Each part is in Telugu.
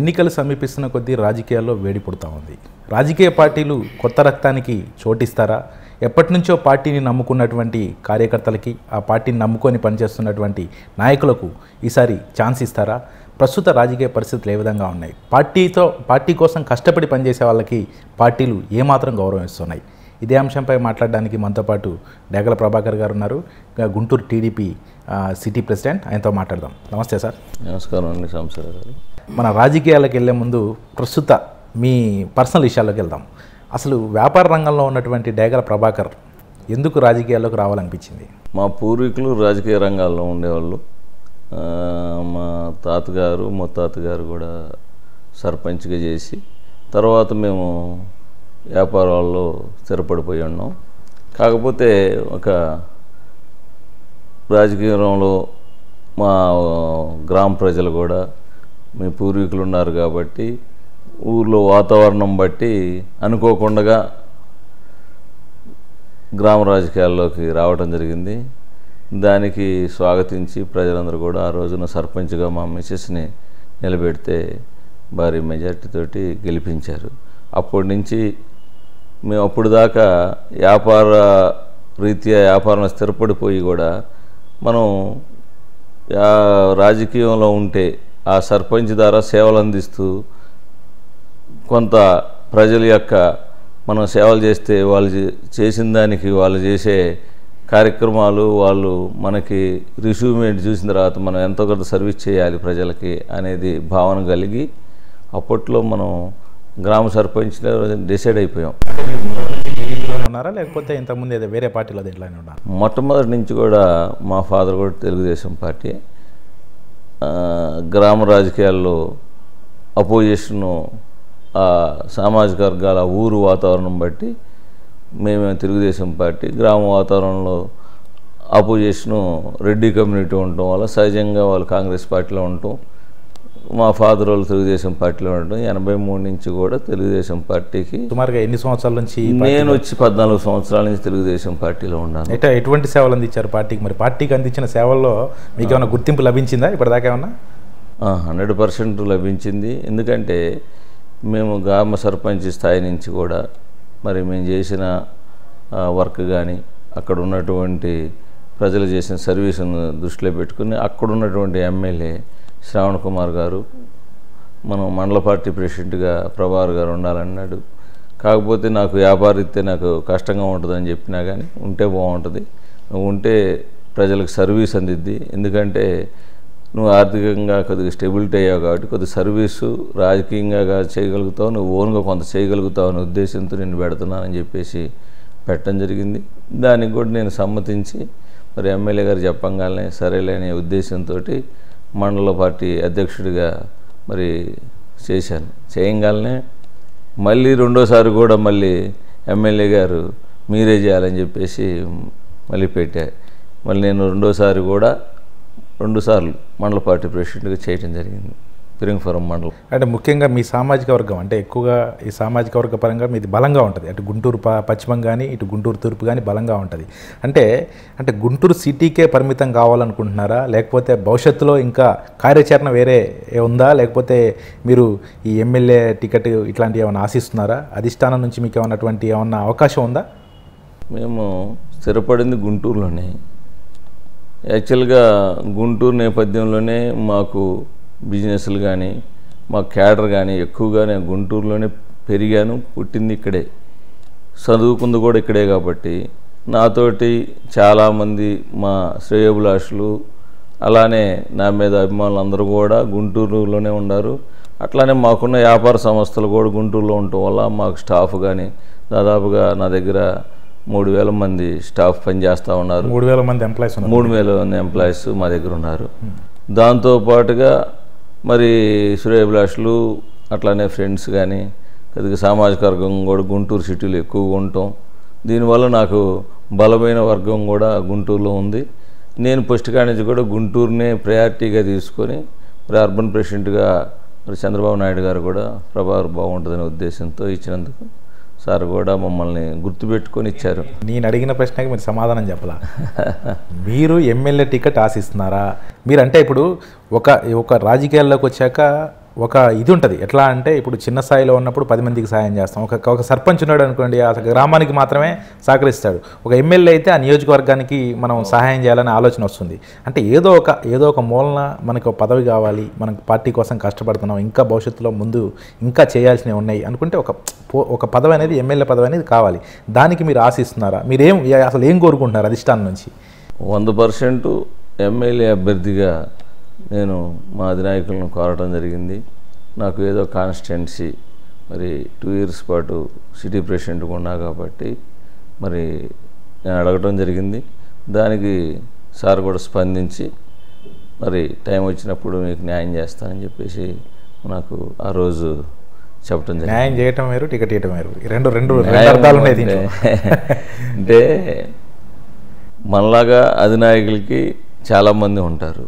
ఎన్నికలు సమీపిస్తున్న కొద్దీ రాజకీయాల్లో వేడి పుడతా ఉంది రాజకీయ పార్టీలు కొత్త రక్తానికి చోటిస్తారా ఎప్పటి నుంచో పార్టీని నమ్ముకున్నటువంటి కార్యకర్తలకి ఆ పార్టీని నమ్ముకొని పనిచేస్తున్నటువంటి నాయకులకు ఈసారి ఛాన్స్ ఇస్తారా ప్రస్తుత రాజకీయ పరిస్థితులు ఏ విధంగా ఉన్నాయి పార్టీతో పార్టీ కోసం కష్టపడి పనిచేసే వాళ్ళకి పార్టీలు ఏమాత్రం గౌరవం ఇస్తున్నాయి ఇదే అంశంపై మాట్లాడడానికి మనతో పాటు డేగల ప్రభాకర్ గారు ఉన్నారు ఇంకా గుంటూరు టీడీపీ ఆ, సిటీ ప్రెసిడెంట్ ఆయనతో మాట్లాడదాం నమస్తే సార్ నమస్కారం అండి సంసార గారు మన రాజకీయాలకు వెళ్ళే ముందు ప్రస్తుత మీ పర్సనల్ విషయాల్లోకి వెళ్దాం అసలు వ్యాపార రంగంలో ఉన్నటువంటి డేగల ప్రభాకర్ ఎందుకు రాజకీయాల్లోకి రావాలనిపించింది మా పూర్వీకులు రాజకీయ రంగాల్లో ఉండేవాళ్ళు ఆ, మా తాతగారు ముత్తాతగారు కూడా సర్పంచ్గా చేసి తర్వాత మేము వ్యాపారాల్లో స్థిరపడిపోయి ఉన్నాం కాకపోతే ఒక రాజకీయంలో మా గ్రామ ప్రజలు కూడా మీ పూర్వీకులు ఉన్నారు కాబట్టి ఊర్లో వాతావరణం బట్టి అనుకోకుండా గ్రామ రాజకీయాల్లోకి రావడం జరిగింది దానికి స్వాగతించి ప్రజలందరూ కూడా ఆ రోజున సర్పంచ్గా మా మిసెస్ని నిలబెడితే భారీ మెజార్టీతోటి గెలిపించారు అప్పటి నుంచి మేము అప్పుడు దాకా వ్యాపార రీత్యా వ్యాపారం స్థిరపడిపోయి కూడా మనం యా- రాజకీయంలో ఉంటే ఆ సర్పంచ్ ద్వారా సేవలు అందిస్తూ కొంత ప్రజల యొక్క మనం సేవలు చేస్తే వాళ్ళు చే- చేసిన దానికి వాళ్ళు చేసే కార్యక్రమాలు వాళ్ళు మనకి రిసీవ్మెంట్ చూసిన తర్వాత మనం ఎంతో కొంత సర్వీస్ చేయాలి ప్రజలకి అనేది భావన కలిగి అప్పట్లో మనం గ్రామ సర్పంచ్ డిసైడ్ అయిపోయాం టీడీపీలోనే ఉన్నారా లేకపోతే ఇంతకుముందు ఏదో వేరే పార్టీలో దేంట్లోనే ఉన్నారు మొట్టమొదటి నుంచి కూడా మా ఫాదర్ కూడా తెలుగుదేశం పార్టీ ఆ, గ్రామ రాజకీయాల్లో అపోజిషను ఆ సామాజిక వర్గాల ఊరు వాతావరణం బట్టి మేము తెలుగుదేశం పార్టీ గ్రామ వాతావరణంలో అపోజిషను రెడ్డి కమ్యూనిటీ ఉండటం వల్ల సహజంగా వాళ్ళు కాంగ్రెస్ పార్టీలో ఉండటం మా ఫాదర్ వాళ్ళు తెలుగుదేశం పార్టీలో ఉండటం ఎనభై మూడు నుంచి కూడా తెలుగుదేశం పార్టీకి సుమారుగా ఎన్ని సంవత్సరాల నుంచి ఈ పార్టీ- నేను వచ్చి పద్నాలుగు సంవత్సరాల నుంచి తెలుగుదేశం పార్టీలో ఉన్నాను ఎట ఎటువంటి సేవలు అందించారు పార్టీకి మరి పార్టీకి అందించిన సేవల్లో మీకు ఏమైనా గుర్తింపు లభించిందా ఇప్పటిదాకా ఏమన్నా హండ్రెడ్ పర్సెంట్ లభించింది ఎందుకంటే మేము గ్రామ సర్పంచ్ స్థాయి నుంచి కూడా మరి మేము చేసిన ఆ, వర్క్ కానీ అక్కడ ఉన్నటువంటి ప్రజలు చేసిన సర్వీసును దృష్టిలో పెట్టుకుని అక్కడ ఉన్నటువంటి ఎమ్మెల్యే శ్రావణ్ కుమార్ గారు మనం మండల పార్టీ ప్రెసిడెంట్గా ప్రభాకర్ గారు ఉండాలన్నాడు కాకపోతే నాకు వ్యాపారిస్తే నాకు కష్టంగా ఉంటుందని చెప్పినా కానీ ఉంటే బాగుంటుంది నువ్వు ఉంటే ప్రజలకు సర్వీస్ అందిద్ది ఎందుకంటే నువ్వు ఆర్థికంగా కొద్దిగా స్టెబిలిటీ అయ్యావు కాబట్టి కొద్దిగా సర్వీసు రాజకీయంగా గా చేయగలుగుతావు నువ్వు ఓన్గా కొంత చేయగలుగుతావు అనే ఉద్దేశంతో నేను పెడుతున్నానని చెప్పేసి పెట్టడం జరిగింది దానికి కూడా నేను సమ్మతించి మరి ఎమ్మెల్యే గారు చెప్పంగానే సరేలే అనే ఉద్దేశంతో మండల పార్టీ అధ్యక్షుడిగా మరి చేశాను చేయంగానే మళ్ళీ రెండోసారి కూడా మళ్ళీ ఎమ్మెల్యే గారు మీరే చేయాలని చెప్పేసి మళ్ళీ పెట్టా మళ్ళీ నేను రెండోసారి కూడా రెండుసార్లు మండల పార్టీ ప్రెసిడెంట్గా చేయడం జరిగింది పిరింగపురం మండలం అంటే ముఖ్యంగా మీ సామాజిక వర్గం అంటే ఎక్కువగా ఈ సామాజిక వర్గ పరంగా మీది బలంగా ఉంటుంది అటు గుంటూరు ప పశ్చిమం కానీ ఇటు గుంటూరు తూర్పు కానీ బలంగా ఉంటుంది అంటే అంటే గుంటూరు సిటీకే పరిమితం కావాలనుకుంటున్నారా లేకపోతే భవిష్యత్తులో ఇంకా కార్యాచరణ వేరే ఏ ఉందా లేకపోతే మీరు ఈ ఎమ్మెల్యే టికెట్ ఇట్లాంటివి ఏమైనా ఆశిస్తున్నారా అధిష్టానం నుంచి మీకు ఏమన్నా అటువంటి ఏమన్నా అవకాశం ఉందా మేము స్థిరపడింది గుంటూరులోనే యాక్చువల్గా గుంటూరు నేపథ్యంలోనే మాకు బిజినెస్లు కానీ మా క్యాడర్ కానీ ఎక్కువగా నేను గుంటూరులోనే పెరిగాను పుట్టింది ఇక్కడే చదువుకుంది కూడా ఇక్కడే కాబట్టి నాతోటి చాలామంది మా శ్రేయోభిలాషులు అలానే నా మీద అభిమానులు అందరూ కూడా గుంటూరులోనే ఉన్నారు అట్లానే మాకున్న వ్యాపార సంస్థలు కూడా గుంటూరులో ఉండటం వల్ల మాకు స్టాఫ్ కానీ దాదాపుగా నా దగ్గర మూడు వేల మంది స్టాఫ్ పనిచేస్తూ ఉన్నారు మూడు వేల మంది ఎంప్లాయీస్ ఉన్నారు మూడు వేల మంది ఎంప్లాయీస్ మా దగ్గర ఉన్నారు దాంతో పాటుగా మరి శ్రేయభిలాషులు అట్లానే ఫ్రెండ్స్ కానీ కొద్దిగా సామాజిక వర్గం కూడా గుంటూరు సిటీలో ఎక్కువగా ఉండటం దీనివల్ల నాకు బలమైన వర్గం కూడా గుంటూరులో ఉంది నేను ఫస్ట్ కాడి నుంచి కూడా గుంటూరునే ప్రయారిటీగా తీసుకొని మరి అర్బన్ ప్రెసిడెంట్గా మరి చంద్రబాబు నాయుడు గారు కూడా ప్రభావం బాగుంటుందనే ఉద్దేశంతో ఇచ్చినందుకు సార్ కూడా మమ్మల్ని గుర్తుపెట్టుకొని ఇచ్చారు నేను అడిగిన ప్రశ్నకి మీరు సమాధానం చెప్పలా మీరు ఎమ్మెల్యే టికెట్ ఆశిస్తున్నారా మీరు అంటే ఇప్పుడు ఒక ఒక రాజకీయాల్లోకి వచ్చాక ఒక ఇది ఉంటుంది ఎట్లా అంటే ఇప్పుడు చిన్న స్థాయిలో ఉన్నప్పుడు పది మందికి సాయం చేస్తాం ఒక ఒక సర్పంచ్ ఉన్నాడు అనుకోండి ఆ గ్రామానికి మాత్రమే సహకరిస్తాడు ఒక ఎమ్మెల్యే అయితే ఆ నియోజకవర్గానికి మనం సహాయం చేయాలనే ఆలోచన వస్తుంది అంటే ఏదో ఒక ఏదో ఒక మూలన మనకు ఒక పదవి కావాలి మనం పార్టీ కోసం కష్టపడుతున్నాం ఇంకా భవిష్యత్తులో ముందు ఇంకా చేయాల్సినవి ఉన్నాయి అనుకుంటే ఒక పో- ఒక పదవి అనేది ఎమ్మెల్యే పదవి అనేది కావాలి దానికి మీరు ఆశిస్తున్నారా మీరేం అసలు ఏం కోరుకుంటున్నారు అధిష్టానం నుంచి వంద పర్సెంట్ ఎమ్మెల్యే అభ్యర్థిగా నేను మా అధినాయకులను కోరడం జరిగింది నాకు ఏదో కాన్స్టిట్యున్సీ మరి టూ ఇయర్స్ పాటు సిటీ ప్రెసిడెంట్గా ఉన్నా కాబట్టి మరి నేను అడగటం జరిగింది దానికి సార్ కూడా స్పందించి మరి టైం వచ్చినప్పుడు మీకు న్యాయం చేస్తానని చెప్పేసి నాకు ఆ రోజు చెప్పడం జరిగింది న్యాయం చేయటం వేరు టికెట్ ఇవ్వటం వేరు ఈ రెండు రెండు రెండు న్యాయం అర్థాలు ఉన్నాయి అంటే దీంట్లో అంటే మనలాగా అధినాయకులకి చాలామంది ఉంటారు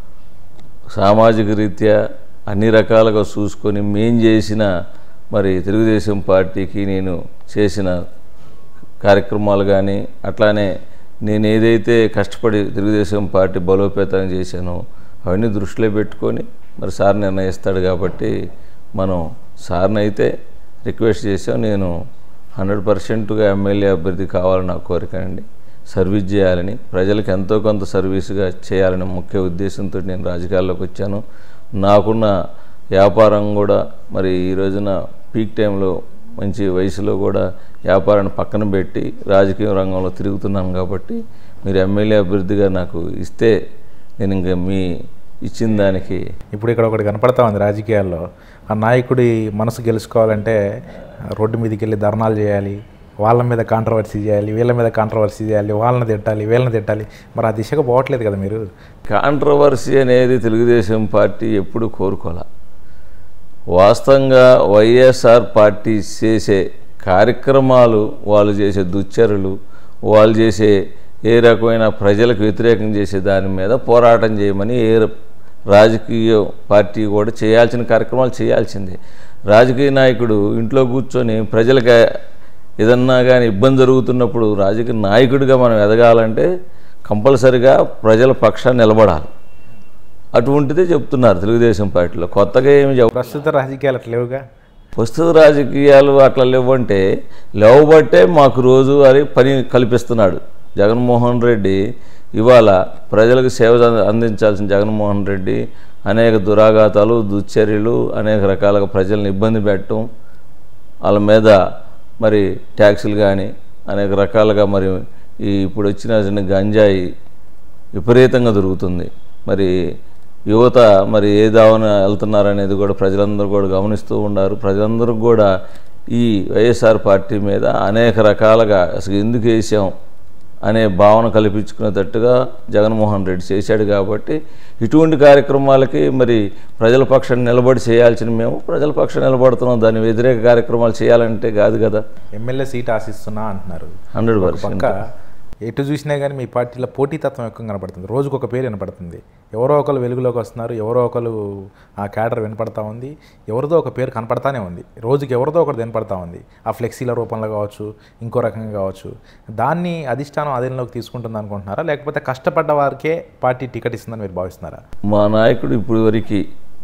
సామాజిక రీత్యా అన్ని రకాలుగా చూసుకొని మేం చేసిన మరి తెలుగుదేశం పార్టీకి నేను చేసిన కార్యక్రమాలు కానీ అట్లానే నేను ఏదైతే కష్టపడి తెలుగుదేశం పార్టీ బలోపేతం చేశానో అవన్నీ దృష్టిలో పెట్టుకొని మరి సార్ నిర్ణయిస్తాడు కాబట్టి మనం సార్ని అయితే రిక్వెస్ట్ చేసాం నేను హండ్రెడ్ పర్సెంట్గా ఎమ్మెల్యే అభ్యర్థి కావాలని నా కోరిక అండి సర్వీస్ చేయాలని ప్రజలకు ఎంతో కొంత సర్వీస్గా చేయాలనే ముఖ్య ఉద్దేశంతో నేను రాజకీయాల్లోకి వచ్చాను నాకున్న వ్యాపారం కూడా మరి ఈ రోజున పీక్ టైంలో మంచి వయసులో కూడా వ్యాపారాన్ని పక్కన పెట్టి రాజకీయ రంగంలో తిరుగుతున్నాను కాబట్టి మీరు ఎమ్మెల్యే అభ్యర్థిగా నాకు ఇస్తే నేను ఇంకా మీ ఇచ్చిన దానికి ఇప్పుడు ఇక్కడ ఒకటి కనపడతా ఉంది రాజకీయాల్లో ఆ నాయకుడి మనసు గెలుచుకోవాలంటే రోడ్డు మీదకి వెళ్ళి ధర్నాలు చేయాలి వాళ్ళ మీద కాంట్రవర్సీ చేయాలి వీళ్ళ మీద కాంట్రవర్సీ చేయాలి వాళ్ళని తిట్టాలి వీళ్ళని తిట్టాలి మరి ఆ దిశగా పోవట్లేదు కదా మీరు కాంట్రవర్సీ అనేది తెలుగుదేశం పార్టీ ఎప్పుడు కోరుకోలే వాస్తవంగా వైఎస్ఆర్ పార్టీ చేసే కార్యక్రమాలు వాళ్ళు చేసే దుశ్చరులు వాళ్ళు చేసే ఏ రకమైన ప్రజలకు వ్యతిరేకం చేసే దాని మీద పోరాటం చేయమని ఏ ర- రాజకీయ పార్టీ కూడా చేయాల్సిన కార్యక్రమాలు చేయాల్సిందే రాజకీయ నాయకుడు ఇంట్లో కూర్చొని ప్రజలకు ఏదన్నా కానీ ఇబ్బంది జరుగుతున్నప్పుడు రాజకీయ నాయకుడిగా మనం ఎదగాలంటే కంపల్సరిగా ప్రజల పక్షాన్ని నిలబడాలి అటువంటిదే చెప్తున్నారు తెలుగుదేశం పార్టీలో కొత్తగా ఏమి చెప్ ప్రస్తుత రాజకీయాలు అట్లా లేవుగా ప్రస్తుత రాజకీయాలు అట్లా లేవంటే లేవబట్టే మాకు రోజు అది పని కల్పిస్తున్నాడు జగన్మోహన్ రెడ్డి ఇవాళ ప్రజలకు సేవ అంద- అందించాల్సిన జగన్మోహన్ రెడ్డి అనేక దురాఘాతాలు దుశ్చర్యలు అనేక రకాలుగా ప్రజల్ని ఇబ్బంది పెట్టడం వాళ్ళ మీద మరి ట్యాక్సులు కానీ అనేక రకాలుగా మరి ఈ ఇప్పుడు వచ్చిన చిన్న గంజాయి విపరీతంగా దొరుకుతుంది మరి యువత మరి ఏ దావన వెళ్తున్నారనేది కూడా ప్రజలందరూ కూడా గమనిస్తూ ఉన్నారు ప్రజలందరూ కూడా ఈ వైఎస్ఆర్ పార్టీ మీద అనేక రకాలుగా అసలు ఎందుకు వేసాం అనే భావన కల్పించుకునేటట్టుగా జగన్మోహన్ రెడ్డి చేశాడు కాబట్టి ఇటువంటి కార్యక్రమాలకి మరి ప్రజల పక్షాన్ని నిలబడి చేయాల్సిన మేము ప్రజల పక్షాన్ని నిలబడుతున్నాం దాని వ్యతిరేక కార్యక్రమాలు చేయాలంటే కాదు కదా ఎమ్మెల్యే సీట్ ఆశిస్తున్నా అంటున్నారు హండ్రెడ్ ఒక పర్సెంట్ పక్క ఎటు చూసినా కానీ మీ పార్టీలో పోటీతత్వం ఎక్కువ కనపడుతుంది రోజుకు ఒక పేరు వినపడుతుంది ఎవరో ఒకరు వెలుగులోకి వస్తున్నారు ఎవరో ఒకరు ఆ క్యాడర్ వినపడతా ఉంది ఎవరిదో ఒక పేరు కనపడతానే ఉంది రోజుకి ఎవరిదో ఒకటి వినపడతా ఉంది ఆ ఫ్లెక్సీల రూపంలో కావచ్చు ఇంకో రకంగా కావచ్చు దాన్ని అధిష్టానం అధీనంలోకి తీసుకుంటుంది అనుకుంటున్నారా లేకపోతే కష్టపడ్డ వారికే పార్టీ టికెట్ ఇస్తుందని మీరు భావిస్తున్నారా మా నాయకుడు ఇప్పుడు వరకు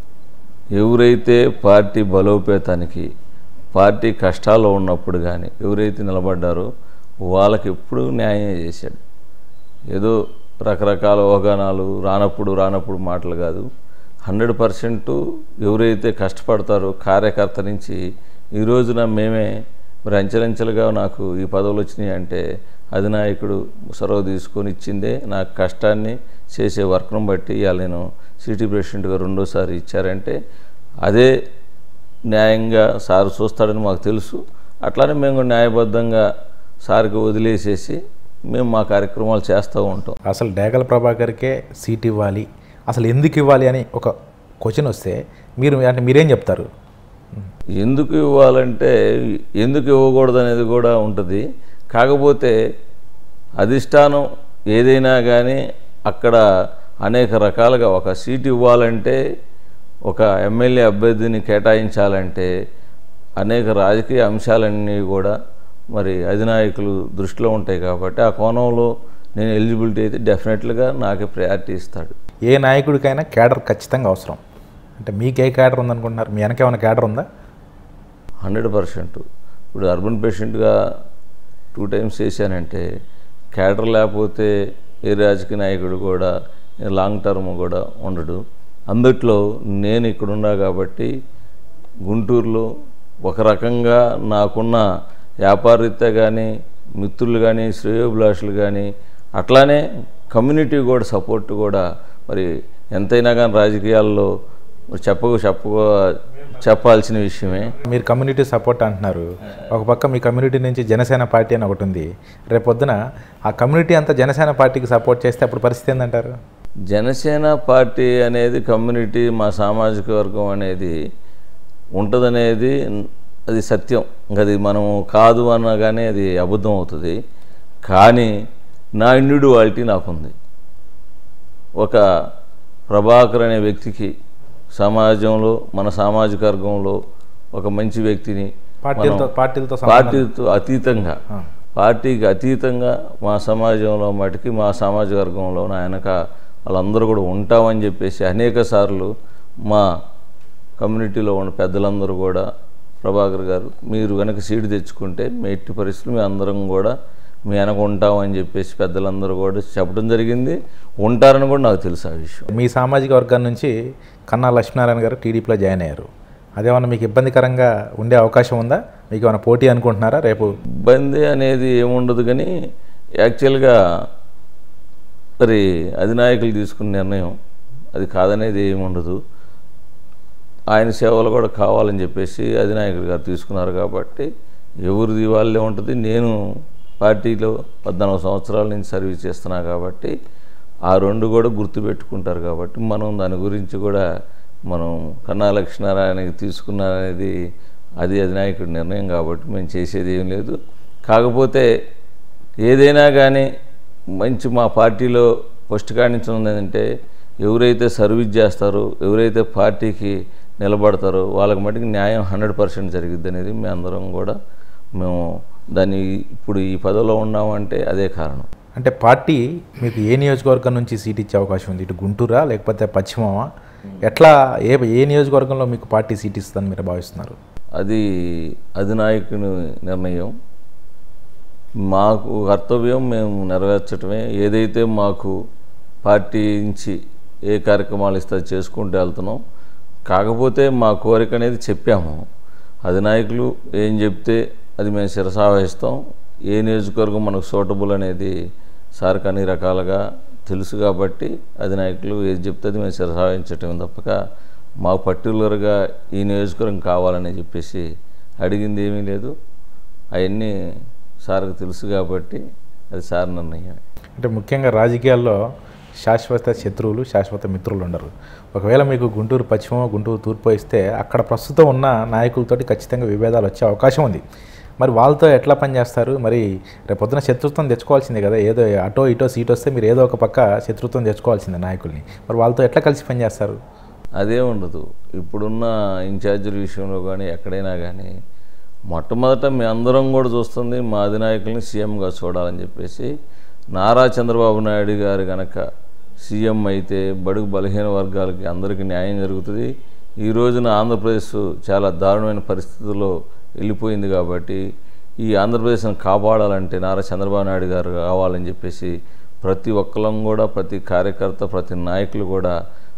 ఎవరైతే పార్టీ బలోపేతానికి పార్టీ కష్టాల్లో ఉన్నప్పుడు కానీ ఎవరైతే నిలబడ్డారో వాళ్ళకి ఎప్పుడూ న్యాయం చేశాడు ఏదో రకరకాల అవగాహనలు రానప్పుడు రానప్పుడు మాటలు కాదు హండ్రెడ్ పర్సెంట్ ఎవరైతే కష్టపడతారో కార్యకర్త నుంచి ఈ రోజున మేమే మరి అంచెలంచెలుగా నాకు ఈ పదవులు వచ్చినాయి అంటే అధినాయకుడు చొరవ తీసుకొని ఇచ్చిందే నా కష్టాన్ని చేసే వర్క్ను బట్టి ఇవాళ నేను సిటీ ప్రెసిడెంట్గా రెండోసారి ఇచ్చారంటే అదే న్యాయంగా సార్ చూస్తాడని మాకు తెలుసు అట్లానే మేము కూడా న్యాయబద్ధంగా సార్కి వదిలేసేసి మేము మా కార్యక్రమాలు చేస్తూ ఉంటాం అసలు డేగల ప్రభాకర్కే సీట్ ఇవ్వాలి అసలు ఎందుకు ఇవ్వాలి అని ఒక క్వశ్చన్ వస్తే మీరు అంటే మీరేం చెప్తారు ఎందుకు ఇవ్వాలంటే ఎందుకు ఇవ్వకూడదు అనేది కూడా ఉంటుంది కాకపోతే అధిష్టానం ఏదైనా కానీ అక్కడ అనేక రకాలుగా ఒక సీట్ ఇవ్వాలంటే ఒక ఎమ్మెల్యే అభ్యర్థిని కేటాయించాలంటే అనేక రాజకీయ అంశాలన్నీ కూడా మరి అధినాయకులు దృష్టిలో ఉంటాయి కాబట్టి ఆ కోణంలో నేను ఎలిజిబిలిటీ అయితే డెఫినెట్లుగా నాకే ప్రయారిటీ ఇస్తాడు ఏ నాయకుడికైనా కేడర్ ఖచ్చితంగా అవసరం అంటే మీకు ఏ క్యాడర్ ఉందనుకుంటున్నారు మీ వెనక ఏమైనా క్యాడర్ ఉందా హండ్రెడ్ పర్సెంట్ ఇప్పుడు అర్బన్ పేషెంట్గా టూ టైమ్స్ చేశానంటే క్యాడర్ లేకపోతే ఏ రాజకీయ నాయకుడు కూడా లాంగ్ టర్మ్ కూడా ఉండడు అందుట్లో నేను ఇక్కడున్నా కాబట్టి గుంటూరులో ఒక రకంగా నాకున్న వ్యాపారరీత్యా కానీ మిత్రులు కానీ శ్రేయోభిలాషులు కానీ అట్లానే కమ్యూనిటీ కూడా సపోర్ట్ కూడా మరి ఎంతైనా కానీ రాజకీయాల్లో చెప్పకు చెప్పక చెప్పాల్సిన విషయమే మీరు కమ్యూనిటీ సపోర్ట్ అంటున్నారు ఒక పక్క మీ కమ్యూనిటీ నుంచి జనసేన పార్టీ అని ఒకటి ఉంది రేపొద్దున ఆ కమ్యూనిటీ అంతా జనసేన పార్టీకి సపోర్ట్ చేస్తే అప్పుడు పరిస్థితి ఏందంటారు జనసేన పార్టీ అనేది కమ్యూనిటీ మా సామాజిక వర్గం అనేది ఉంటుందనేది అది సత్యం ఇంకా అది మనం కాదు అన్నా కానీ అది అబద్ధం అవుతుంది కానీ నా ఇండివిడువాలిటీ నాకుంది ఒక ప్రభాకర్ అనే వ్యక్తికి సమాజంలో మన సామాజిక వర్గంలో ఒక మంచి వ్యక్తిని పార్టీలతో పార్టీలతో సంబంధం- పార్టీతో అతీతంగా ఆ. పార్టీకి అతీతంగా మా సమాజంలో మటుకి మా సామాజిక వర్గంలో నా వెనక వాళ్ళందరూ కూడా ఉంటామని చెప్పేసి అనేక సార్లు మా కమ్యూనిటీలో ఉన్న పెద్దలందరూ కూడా ప్రభాకర్ గారు మీరు వెనక సీటు తెచ్చుకుంటే మీ ఎట్టి పరిస్థితులు మీ అందరం కూడా మీ వెనక ఉంటామని చెప్పేసి పెద్దలందరూ కూడా చెప్పడం జరిగింది ఉంటారని కూడా నాకు తెలుసు ఆ విషయం మీ సామాజిక వర్గం నుంచి కన్నా లక్ష్మీనారాయణ గారు టీడీపీలో జాయిన్ అయ్యారు అదేమన్నా మీకు ఇబ్బందికరంగా ఉండే అవకాశం ఉందా మీకు ఏమైనా పోటీ అనుకుంటున్నారా రేపు ఇబ్బంది అనేది ఏముండదు కానీ యాక్చువల్గా మరి అధినాయకులు తీసుకున్న నిర్ణయం అది కాదనేది ఏముండదు ఆయన సేవలు కూడా కావాలని చెప్పేసి అధినాయకులు గారు తీసుకున్నారు కాబట్టి ఎవరిది వాళ్ళే ఉంటుంది నేను పార్టీలో పద్నాలుగు సంవత్సరాల నుంచి సర్వీస్ చేస్తున్నా కాబట్టి ఆ రెండు కూడా గుర్తుపెట్టుకుంటారు కాబట్టి మనం దాని గురించి కూడా మనం కన్నా లక్ష్మీనారాయణకి తీసుకున్నారనేది అది అధినాయకుడి నిర్ణయం కాబట్టి మేము చేసేది ఏం లేదు కాకపోతే ఏదైనా కానీ మంచి మా పార్టీలో ఫస్ట్ కాడించడం ఏంటంటే ఎవరైతే సర్వీస్ చేస్తారో ఎవరైతే పార్టీకి నిలబడతారో వాళ్ళకి మటుకు న్యాయం హండ్రెడ్ పర్సెంట్ జరిగిద్ది అనేది మేము అందరం కూడా మేము దాన్ని ఇప్పుడు ఈ పదవిలో ఉన్నామంటే అదే కారణం అంటే పార్టీ మీకు ఏ నియోజకవర్గం నుంచి సీట్ ఇచ్చే అవకాశం ఉంది ఇటు గుంటూరా లేకపోతే పశ్చిమమా ఎట్లా ఏ ఏ నియోజకవర్గంలో మీకు పార్టీ సీట్ ఇస్తుందని మీరు భావిస్తున్నారు అది అధినాయకుని నిర్ణయం మాకు కర్తవ్యం మేము నెరవేర్చడమే ఏదైతే మాకు పార్టీ నుంచి ఏ కార్యక్రమాలు ఇస్తే అది చేసుకుంటూ వెళ్తున్నాం కాకపోతే మా కోరిక అనేది చెప్పాము అధినాయకులు ఏం చెప్తే అది మేము శిరసావహిస్తాం ఏ నియోజకవర్గం మనకు సూటబుల్ అనేది సార్కి అన్ని రకాలుగా తెలుసు కాబట్టి అధినాయకులు ఏది చెప్తే అది మేము శిరసావహించటం తప్పక మాకు పర్టికులర్గా ఈ నియోజకవర్గం కావాలని చెప్పేసి అడిగింది ఏమీ లేదు అవన్నీ సార్కి తెలుసు కాబట్టి అది సార్ నిర్ణయం అంటే ముఖ్యంగా రాజకీయాల్లో శాశ్వత శత్రువులు శాశ్వత మిత్రులు ఉండరు ఒకవేళ మీకు గుంటూరు పశ్చిమ గుంటూరు తూర్పు ఇస్తే అక్కడ ప్రస్తుతం ఉన్న నాయకులతోటి ఖచ్చితంగా విభేదాలు వచ్చే అవకాశం ఉంది మరి వాళ్ళతో ఎట్లా పనిచేస్తారు మరి రేపు పొద్దున శత్రుత్వం తెచ్చుకోవాల్సిందే కదా ఏదో అటో ఇటో సీట్ వస్తే మీరు ఏదో ఒక పక్క శత్రుత్వం తెచ్చుకోవాల్సిందే నాయకుల్ని మరి వాళ్ళతో ఎట్లా కలిసి పనిచేస్తారు అదే ఉండదు ఇప్పుడున్న ఇన్ఛార్జీల విషయంలో కానీ ఎక్కడైనా కానీ మొట్టమొదట మీ అందరం కూడా చూస్తుంది మా అధినాయకుల్ని సీఎంగా చూడాలని చెప్పేసి నారా చంద్రబాబు నాయుడు గారు కనుక సీఎం అయితే బడుగు బలహీన వర్గాలకి అందరికీ న్యాయం జరుగుతుంది ఈ రోజున ఆంధ్రప్రదేశ్ చాలా దారుణమైన పరిస్థితుల్లో వెళ్ళిపోయింది కాబట్టి ఈ ఆంధ్రప్రదేశ్ని కాపాడాలంటే నారా చంద్రబాబు నాయుడు గారు కావాలని చెప్పేసి ప్రతి ఒక్కరం కూడా ప్రతి కార్యకర్త ప్రతి నాయకులు కూడా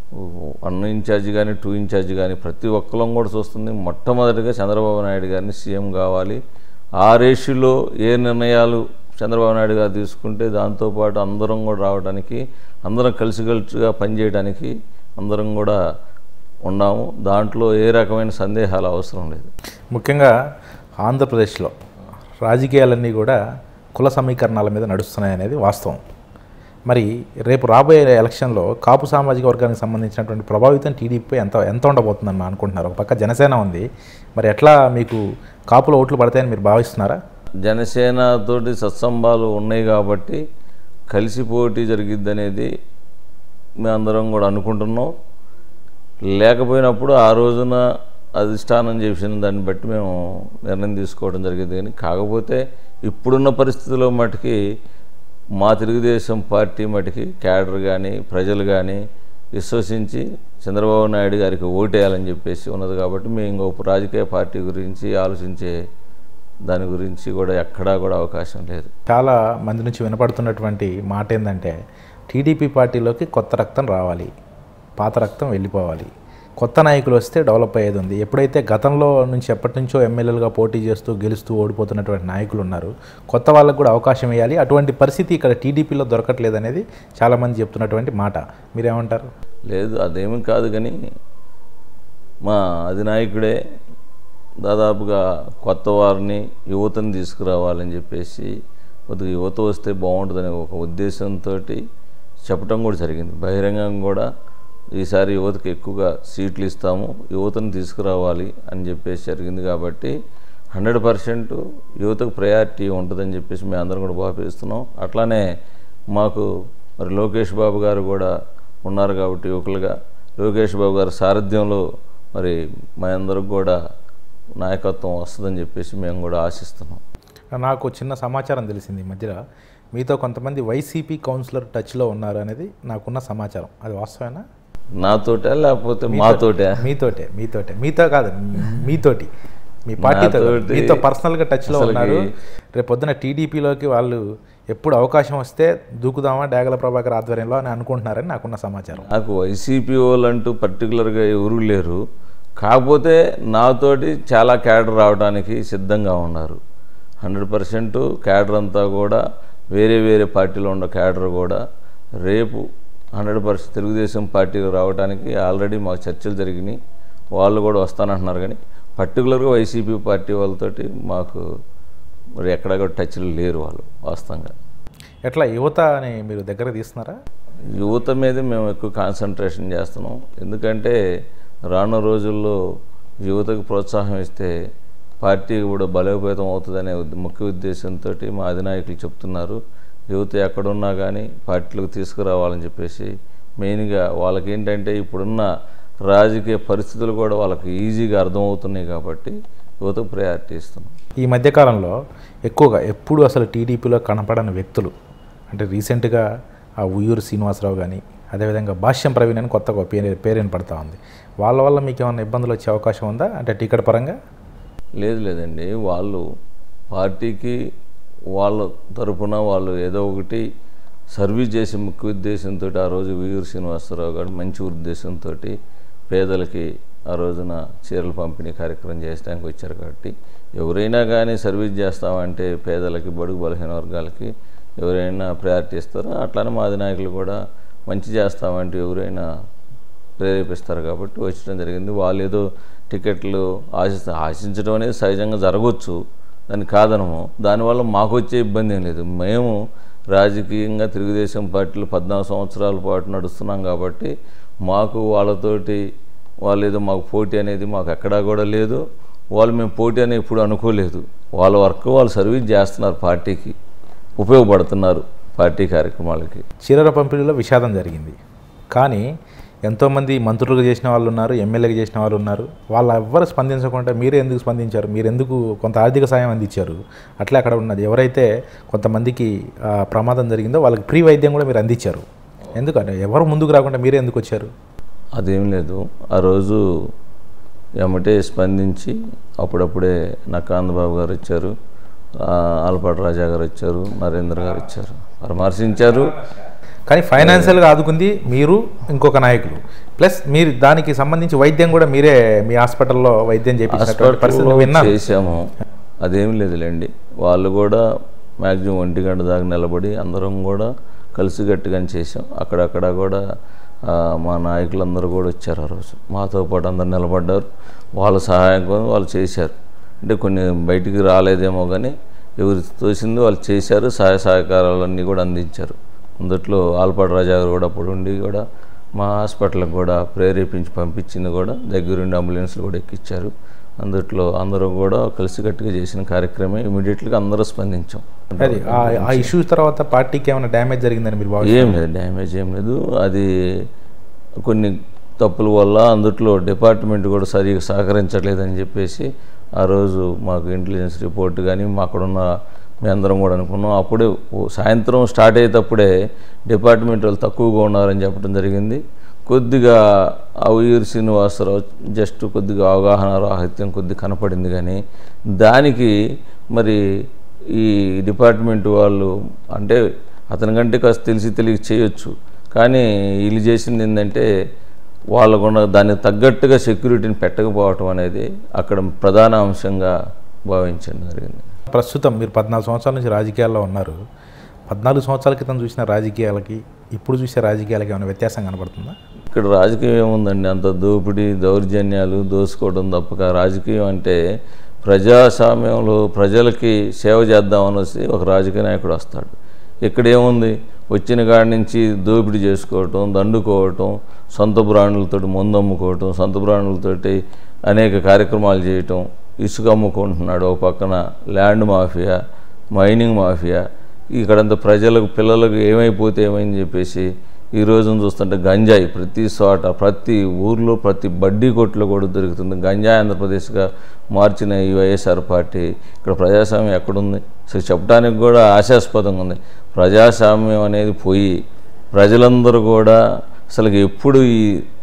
వన్ ఇన్ఛార్జ్ కానీ టూ ఇన్ఛార్జ్ కానీ ప్రతి ఒక్కరం కూడా చూస్తుంది మొట్టమొదటిగా చంద్రబాబు నాయుడు గారిని సీఎం కావాలి ఆ రేషియోలో ఏ నిర్ణయాలు చంద్రబాబు నాయుడు గారు తీసుకుంటే దాంతోపాటు అందరం కూడా రావడానికి అందరం కలిసికలిసిగా పనిచేయడానికి అందరం కూడా ఉన్నాము దాంట్లో ఏ రకమైన సందేహాలు అవసరం లేదు ముఖ్యంగా ఆంధ్రప్రదేశ్లో రాజకీయాలన్నీ కూడా కుల సమీకరణాల మీద నడుస్తున్నాయి అనేది వాస్తవం మరి రేపు రాబోయే ఎలక్షన్లో కాపు సామాజిక వర్గానికి సంబంధించినటువంటి ప్రభావితం టీడీపీ ఎంత ఎంత ఉండబోతుందని అనుకుంటున్నారు ఒక పక్క జనసేన ఉంది మరి ఎట్లా మీకు కాపుల ఓట్లు పడతాయని మీరు భావిస్తున్నారా జనసేన తోటి సత్సంబాలు ఉన్నాయి కాబట్టి కలిసి పోటీ జరిగిద్ది అనేది మేమందరం కూడా అనుకుంటున్నాం లేకపోయినప్పుడు ఆ రోజున అధిష్టానం చేసిన దాన్ని బట్టి మేము నిర్ణయం తీసుకోవడం జరిగింది కానీ కాకపోతే ఇప్పుడున్న పరిస్థితుల్లో మటుకి మా తెలుగుదేశం పార్టీ మటుకి క్యాడర్ కానీ ప్రజలు కానీ విశ్వసించి చంద్రబాబు నాయుడు గారికి ఓటేయాలని చెప్పేసి ఉన్నది కాబట్టి మేము ఇంకొక రాజకీయ పార్టీ గురించి ఆలోచించే దాని గురించి కూడా ఎక్కడా కూడా అవకాశం లేదు చాలా మంది నుంచి వినపడుతున్నటువంటి మాట ఏంటంటే టీడీపీ పార్టీలోకి కొత్త రక్తం రావాలి పాత రక్తం వెళ్ళిపోవాలి కొత్త నాయకులు వస్తే డెవలప్ అయ్యేది ఉంది ఎప్పుడైతే గతంలో నుంచి ఎప్పటి నుంచో ఎమ్మెల్యేలుగా పోటీ చేస్తూ గెలుస్తూ ఓడిపోతున్నటువంటి నాయకులు ఉన్నారు కొత్త వాళ్ళకు కూడా అవకాశం ఇవ్వాలి అటువంటి పరిస్థితి ఇక్కడ టీడీపీలో దొరకట్లేదు అనేది చాలామంది చెప్తున్నటువంటి మాట మీరేమంటారు లేదు అదేమీ కాదు కానీ మా అధినాయకుడే దాదాపుగా కొత్త వారిని యువతను తీసుకురావాలని చెప్పేసి కొద్దిగా యువత వస్తే బాగుంటుందనే ఒక ఉద్దేశంతో చెప్పడం కూడా జరిగింది బహిరంగంగా కూడా ఈసారి యువతకు ఎక్కువగా సీట్లు ఇస్తాము యువతను తీసుకురావాలి అని చెప్పేసి జరిగింది కాబట్టి హండ్రెడ్ పర్సెంట్ యువతకు ప్రయారిటీ ఉంటుందని చెప్పేసి మేము అందరం కూడా భావిస్తున్నాం అట్లానే మాకు మరి లోకేష్ బాబు గారు కూడా ఉన్నారు కాబట్టి యువకులుగా లోకేష్ బాబు గారి సారథ్యంలో మరి మా అందరికి కూడా నాయకత్వం వస్తుందని చెప్పేసి మేము కూడా ఆశిస్తున్నాం నాకు చిన్న సమాచారం తెలిసింది ఈ మధ్యలో మీతో కొంతమంది వైసీపీ కౌన్సిలర్ టచ్లో ఉన్నారు అనేది నాకున్న సమాచారం అది వాస్తవేనా నాతోటే లేకపోతే మాతోటే మీతోటే మీతోటే మీతో కాదు మీతోటి మీ పార్టీతో కాదు. నాతోటి మీతో పర్సనల్గా టచ్లో అసలుకి- ఉన్నారు రేపు పొద్దున టీడీపీలోకి వాళ్ళు ఎప్పుడు అవకాశం వస్తే దూకుదామా డేగల ప్రభాకర్ ఆధ్వర్యంలో అని అనుకుంటున్నారని నాకున్న సమాచారం నాకు వైసీపీ వాళ్ళు అంటూ పర్టికులర్గా ఎవరు లేరు కాకపోతే నాతోటి చాలా క్యాడర్ రావడానికి సిద్ధంగా ఉన్నారు హండ్రెడ్ పర్సెంట్ క్యాడర్ అంతా కూడా వేరే వేరే పార్టీలో ఉన్న క్యాడర్ కూడా రేపు హండ్రెడ్ పర్సెంట్ తెలుగుదేశం పార్టీలో రావడానికి ఆల్రెడీ మాకు చర్చలు జరిగినాయి వాళ్ళు కూడా వస్తానంటున్నారు కానీ పర్టికులర్గా వైసీపీ పార్టీ వాళ్ళతోటి మాకు మరి ఎక్కడ కూడా టచ్లు లేరు వాళ్ళు వాస్తవంగా ఎట్లా యువత అని మీరు దగ్గర తీస్తున్నారా యువత మీద మేము ఎక్కువ కాన్సన్ట్రేషన్ చేస్తున్నాం ఎందుకంటే రానున్న రోజుల్లో యువతకు ప్రోత్సాహం ఇస్తే పార్టీ కూడా బలోపేతం అవుతుందనే ఉద్- ముఖ్య ఉద్దేశంతో మా అధినాయకులు చెప్తున్నారు యువత ఎక్కడున్నా కానీ పార్టీలకు తీసుకురావాలని చెప్పేసి మెయిన్గా వాళ్ళకి ఏంటంటే ఇప్పుడున్న రాజకీయ పరిస్థితులు కూడా వాళ్ళకి ఈజీగా అర్థమవుతున్నాయి కాబట్టి యువతకు ప్రయారిటీ ఇస్తున్నాం ఈ మధ్యకాలంలో ఎక్కువగా ఎప్పుడు అసలు టీడీపీలో కనపడని వ్యక్తులు అంటే రీసెంట్గా ఆ ఉయ్యూరు శ్రీనివాసరావు కానీ అదేవిధంగా భాష్యం ప్రవీణ్ అని కొత్తగా ఒక పేరు పేరేం పడతా ఉంది వాళ్ళ వల్ల మీకు ఏమైనా ఇబ్బందులు వచ్చే అవకాశం ఉందా అంటే టికెట్ పరంగా లేదు లేదండి వాళ్ళు పార్టీకి వాళ్ళ తరపున వాళ్ళు ఏదో ఒకటి సర్వీస్ చేసే ముఖ్య ఉద్దేశంతో ఆ రోజు వీయూరు శ్రీనివాసరావు గారు మంచి ఉద్దేశంతో పేదలకి ఆ రోజున చీరల పంపిణీ కార్యక్రమం చేయడానికి వచ్చారు కాబట్టి ఎవరైనా కానీ సర్వీస్ చేస్తామంటే పేదలకి బడుగు బలహీన వర్గాలకి ఎవరైనా ప్రయారిటీ ఇస్తారో అట్లానే మా అధినాయకులు కూడా మంచి చేస్తామంటే ఎవరైనా ప్రేరేపిస్తారు కాబట్టి వచ్చడం జరిగింది వాళ్ళు ఏదో టికెట్లు ఆశిస్తా ఆశించడం అనేది సహజంగా జరగవచ్చు దాన్ని కాదనము దానివల్ల మాకు వచ్చే ఇబ్బంది ఏం లేదు మేము రాజకీయంగా తెలుగుదేశం పార్టీలు పద్నాలుగు సంవత్సరాల పాటు నడుస్తున్నాం కాబట్టి మాకు వాళ్ళతోటి వాళ్ళు ఏదో మాకు పోటీ అనేది మాకు ఎక్కడా కూడా లేదు వాళ్ళు మేము పోటీ అని ఎప్పుడు అనుకోలేదు వాళ్ళ వర్క్ వాళ్ళు సర్వీస్ చేస్తున్నారు పార్టీకి ఉపయోగపడుతున్నారు పార్టీ కార్యక్రమాలకి చీరల పంపిణీలో విషాదం జరిగింది కానీ ఎంతోమంది మంత్రులుగా చేసిన వాళ్ళు ఉన్నారు ఎమ్మెల్యేగా చేసిన వాళ్ళు ఉన్నారు వాళ్ళు ఎవ్వరు స్పందించకుండా మీరే ఎందుకు స్పందించారు మీరు ఎందుకు కొంత ఆర్థిక సాయం అందించారు అట్లా అక్కడ ఉన్నది ఎవరైతే కొంతమందికి ఆ, ప్రమాదం జరిగిందో వాళ్ళకి ఫ్రీ వైద్యం కూడా మీరు అందించారు ఎందుకంటే ఎవరు ముందుకు రాకుండా మీరే ఎందుకు వచ్చారు అదేం లేదు ఆ రోజు ఎమ్మటే స్పందించి అప్పుడప్పుడే నక్కాందబాబు గారు వచ్చారు ఆ, ఆలపాటి రాజా గారు వచ్చారు నరేంద్ర గారు వచ్చారు పరామర్శించారు కానీ ఫైనాన్షియల్గా ఆదుకుంది మీరు ఇంకొక నాయకులు ప్లస్ మీరు దానికి సంబంధించి వైద్యం కూడా మీరే మీ హాస్పిటల్లో వైద్యం చేయించినటువంటి పరిస్థితి హాస్పిటల్లో విన్నాను చేసాము అదేం లేదులేండి వాళ్ళు కూడా మ్యాక్సిమం ఒంటి గంట దాకా నిలబడి అందరం కూడా కలిసికట్టుగానే చేసాం అక్కడక్కడ కూడా ఆ, మా నాయకులందరూ కూడా వచ్చారు ఆ రోజు మాతో పాటు అందరు నిలబడ్డారు వాళ్ళ సహాయం కోసం వాళ్ళు చేశారు అంటే కొన్ని బయటికి రాలేదేమో కానీ ఎవరు తోసింది వాళ్ళు చేశారు సహాయ సహకారాలన్నీ కూడా అందించారు అందుట్లో ఆల్పాటి రాజా గారు కూడా అప్పుడు ఉండి కూడా మా హాస్పిటల్కి కూడా ప్రేరేపించి పంపించింది కూడా దగ్గరుండి అంబులెన్స్లు కూడా ఎక్కించారు అందుట్లో అందరూ కూడా కలిసికట్టుగా చేసిన కార్యక్రమం ఇమీడియట్గా అందరూ స్పందించాం అది ఆ- ఆ ఇష్యూ తర్వాత పార్టీకి ఏమైనా డ్యామేజ్ జరిగిందని మీరు భావిస్తారు ఏం లేదు డ్యామేజ్ ఏం లేదు అది కొన్ని తప్పుల వల్ల అందుట్లో డిపార్ట్మెంట్ కూడా సరిగా సహకరించట్లేదని చెప్పేసి ఆ రోజు మాకు ఇంటెలిజెన్స్ రిపోర్ట్ కానీ మా అక్కడున్న మీ అందరం కూడా అనుకున్నాం అప్పుడే ఓ సాయంత్రం స్టార్ట్ అయ్యేటప్పుడే డిపార్ట్మెంట్ వాళ్ళు తక్కువగా ఉన్నారని చెప్పడం జరిగింది కొద్దిగా అవుయూరి శ్రీనివాసరావు జస్ట్ కొద్దిగా అవగాహన రాహిత్యం కొద్దిగా కనపడింది కానీ దానికి మరి ఈ డిపార్ట్మెంట్ వాళ్ళు అంటే అతని కంటే కాస్త తెలిసి తెలియ చేయొచ్చు కానీ వీళ్ళు చేసింది ఏంటంటే వాళ్ళకున్న దానికి తగ్గట్టుగా సెక్యూరిటీని పెట్టకపోవటం అనేది అక్కడ ప్రధాన అంశంగా భావించడం జరిగింది ప్రస్తుతం మీరు పద్నాలుగు సంవత్సరాల నుంచి రాజకీయాల్లో ఉన్నారు పద్నాలుగు సంవత్సరాల క్రితం చూసిన రాజకీయాలకి ఇప్పుడు చూసే రాజకీయాలకి ఏమైనా వ్యత్యాసం కనబడుతుందా ఇక్కడ రాజకీయం ఏముందండి అంత దోపిడీ దౌర్జన్యాలు దోసుకోవడం తప్పక రాజకీయం అంటే ప్రజాస్వామ్యంలో ప్రజలకి సేవ చేద్దామనేసి ఒక రాజకీయ నాయకుడు వస్తాడు ఇక్కడ ఏముంది వచ్చిన కాడి నుంచి దోపిడీ చేసుకోవటం దండుకోవటం సొంత బ్రాండ్లతో మందు అమ్ముకోవటం సొంత బ్రాండ్లతోటి అనేక కార్యక్రమాలు చేయటం ఇసుక అమ్ముకుంటున్నాడు ఒక పక్కన ల్యాండ్ మాఫియా మైనింగ్ మాఫియా ఇక్కడంతా ప్రజలకు పిల్లలకు ఏమైపోతే ఏమైంది చెప్పేసి ఈ రోజున చూస్తుంటే గంజాయి ప్రతి చోట ప్రతి ఊర్లో ప్రతి బడ్డీ కొట్లో కూడా దొరుకుతుంది గంజాయి ఆంధ్రప్రదేశ్గా మార్చిన ఈ వైఎస్ఆర్ పార్టీ ఇక్కడ ప్రజాస్వామ్యం ఎక్కడుంది అసలు చెప్పడానికి కూడా ఆశాస్పదంగా ఉంది ప్రజాస్వామ్యం అనేది పోయి ప్రజలందరూ కూడా అసలు ఎప్పుడు ఈ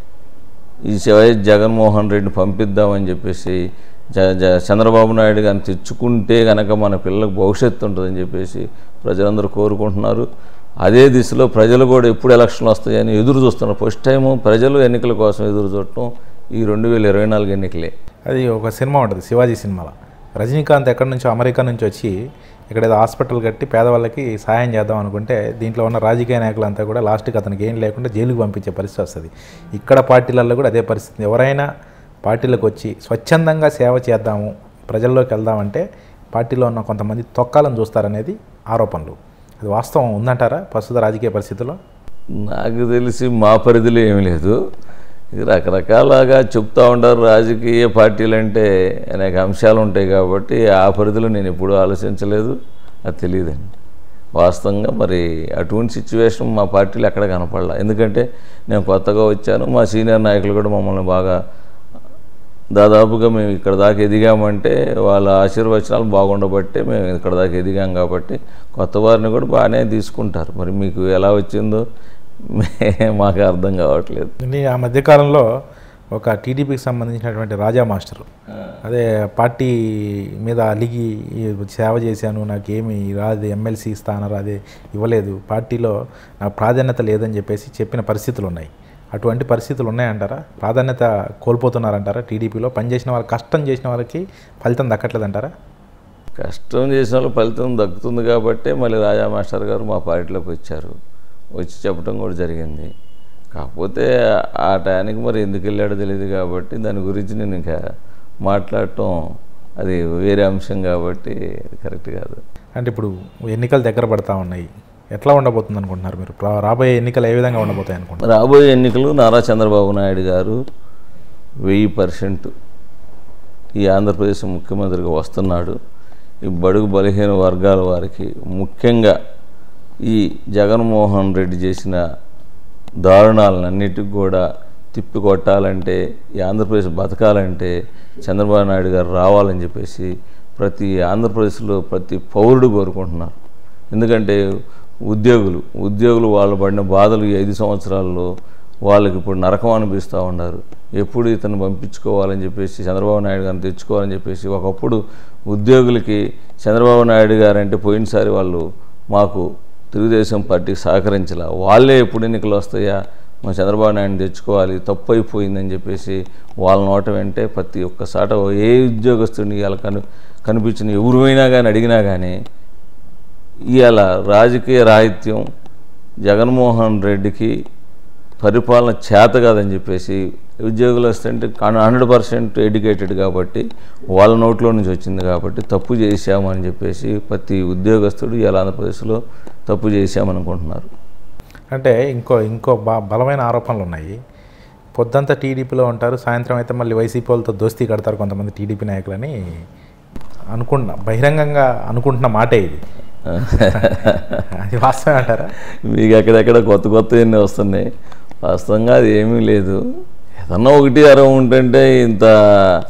ఈ వైఎస్ జగన్మోహన్ రెడ్డిని పంపిద్దామని చెప్పేసి జ జ చంద్రబాబు నాయుడు గారిని తెచ్చుకుంటే కనుక మన పిల్లలకు భవిష్యత్తు ఉంటుందని చెప్పేసి ప్రజలందరూ కోరుకుంటున్నారు అదే దిశలో ప్రజలు కూడా ఎప్పుడు ఎలక్షన్లు వస్తాయని ఎదురు చూస్తున్నారు ఫస్ట్ టైము ప్రజలు ఎన్నికల కోసం ఎదురు చూడటం ఈ రెండు వేల ఇరవై నాలుగు ఎన్నికలే అది ఒక సినిమా ఉంటుంది శివాజీ సినిమాలో రజనీకాంత్ ఎక్కడి నుంచో అమెరికా నుంచి వచ్చి ఇక్కడ ఏదో హాస్పిటల్ కట్టి పేదవాళ్ళకి సహాయం చేద్దాం అనుకుంటే దీంట్లో ఉన్న రాజకీయ నాయకులంతా కూడా లాస్ట్కి అతనికి ఏం లేకుండా జైలుకు పంపించే పరిస్థితి వస్తుంది ఇక్కడ పార్టీలలో కూడా అదే పరిస్థితి ఎవరైనా పార్టీలకు వచ్చి స్వచ్ఛందంగా సేవ చేద్దాము ప్రజల్లోకి వెళ్దామంటే పార్టీలో ఉన్న కొంతమంది తొక్కాలని చూస్తారనేది ఆరోపణలు అది వాస్తవం ఉందంటారా ప్రస్తుత రాజకీయ పరిస్థితుల్లో నాకు తెలిసి మా పరిధిలో ఏమీ లేదు ఇది రకరకాలుగా చెప్తూ ఉంటారు రాజకీయ పార్టీలు అంటే అనేక అంశాలు ఉంటాయి కాబట్టి ఆ పరిధిలో నేను ఎప్పుడూ ఆలోచించలేదు అది తెలియదండి వాస్తవంగా మరి అటువంటి సిచ్యువేషన్ మా పార్టీలో ఎక్కడ కనపడలా ఎందుకంటే నేను కొత్తగా వచ్చాను మా సీనియర్ నాయకులు కూడా మమ్మల్ని బాగా దాదాపుగా మేము ఇక్కడ దాకా ఎదిగామంటే వాళ్ళ ఆశీర్వచనాలు బాగుండబట్టే మేము ఇక్కడ దాకా ఎదిగాం కాబట్టి కొత్త వారిని కూడా బాగానే తీసుకుంటారు మరి మీకు ఎలా వచ్చిందో మే- మాకు అర్థం కావట్లేదు నేను ఆ మధ్యకాలంలో ఒక టీడీపీకి సంబంధించినటువంటి రాజా మాస్టర్ అదే పార్టీ మీద అలిగి ఈ సేవ చేశాను నాకేమి రాదు ఎమ్మెల్సీ స్థానం రాదే ఇవ్వలేదు పార్టీలో నాకు ప్రాధాన్యత లేదని చెప్పేసి చెప్పిన పరిస్థితులు ఉన్నాయి అటువంటి పరిస్థితులు ఉన్నాయంటారా ప్రాధాన్యత కోల్పోతున్నారంటారా టీడీపీలో పనిచేసిన వాళ్ళు కష్టం చేసిన వాళ్ళకి ఫలితం దక్కట్లేదంటారా కష్టం చేసిన వాళ్ళు ఫలితం దక్కుతుంది కాబట్టే మళ్ళీ రాజా మాస్టర్ గారు మా పార్టీలోకి వచ్చారు వచ్చి చెప్పడం కూడా జరిగింది కాకపోతే ఆ టయానికి మరి ఎందుకు వెళ్ళాడో తెలియదు కాబట్టి దాని గురించి నేను ఇంకా మాట్లాడటం అది వేరే అంశం కాబట్టి అది కరెక్ట్ కాదు అంటే ఇప్పుడు ఎన్నికలు దగ్గర పడతా ఉన్నాయి ఎట్లా ఉండబోతుంది అనుకుంటున్నారు మీరు రా- రాబోయే ఎన్నికలు ఏ విధంగా ఉండబోతాయి అనుకుంటున్నారు రాబోయే ఎన్నికలు నారా చంద్రబాబు నాయుడు గారు వెయ్యి పర్సెంట్ ఈ ఆంధ్రప్రదేశ్ ముఖ్యమంత్రిగా వస్తున్నాడు ఈ బడుగు బలహీన వర్గాల వారికి ముఖ్యంగా ఈ జగన్మోహన్ రెడ్డి చేసిన దారుణాలన్నిటికి కూడా తిప్పి కొట్టాలంటే ఈ ఆంధ్రప్రదేశ్ బతకాలంటే చంద్రబాబు నాయుడు గారు రావాలని చెప్పేసి ప్రతి ఆంధ్రప్రదేశ్లో ప్రతి పౌరుడు కోరుకుంటున్నారు ఎందుకంటే ఉద్యోగులు ఉద్యోగులు వాళ్ళు పడిన బాధలు ఈ ఐదు సంవత్సరాల్లో వాళ్ళకి ఇప్పుడు నరకం అనిపిస్తూ ఉన్నారు ఎప్పుడు ఇతను పంపించుకోవాలని చెప్పేసి చంద్రబాబు నాయుడు గారిని తెచ్చుకోవాలని చెప్పేసి ఒకప్పుడు ఉద్యోగులకి చంద్రబాబు నాయుడు గారు అంటే పోయినసారి వాళ్ళు మాకు తెలుగుదేశం పార్టీకి సహకరించాల వాళ్ళే ఎప్పుడు ఎన్నికలు వస్తాయా మా చంద్రబాబు నాయుడిని తెచ్చుకోవాలి తప్పు అయిపోయిందని చెప్పేసి వాళ్ళ నోట వెంటే ప్రతి ఒక్కసాట ఏ ఉద్యోగస్తుడిని ఇవాళ కను కనిపించిన ఎవరైనా కానీ అడిగినా కానీ ఇవాళ రాజకీయ రాహిత్యం జగన్మోహన్ రెడ్డికి పరిపాలన చేత కాదని చెప్పేసి ఉద్యోగులు వస్తుంటే హండ్రెడ్ పర్సెంట్ ఎడ్యుకేటెడ్ కాబట్టి వాళ్ళ నోట్లో నుంచి వచ్చింది కాబట్టి తప్పు చేశామని చెప్పేసి ప్రతి ఉద్యోగస్తుడు ఇవాళ ఆంధ్రప్రదేశ్లో తప్పు చేశామనుకుంటున్నారు అంటే ఇంకో ఇంకో బా బలమైన ఆరోపణలు ఉన్నాయి పొద్దంతా టీడీపీలో ఉంటారు సాయంత్రం అయితే మళ్ళీ వైసీపీ వాళ్ళతో దోస్తీ కడతారు కొంతమంది టీడీపీ నాయకులని అనుకుంటున్నా బహిరంగంగా అనుకుంటున్న మాటే ఇది అది వాస్తవం అంటారా మీకు అక్కడెక్కడ కొత్త కొత్త ఎన్ని వస్తున్నాయి వాస్తవంగా అది ఏమీ లేదు ఏదన్నా ఒకటి అరవ ఉంటుంటే ఇంత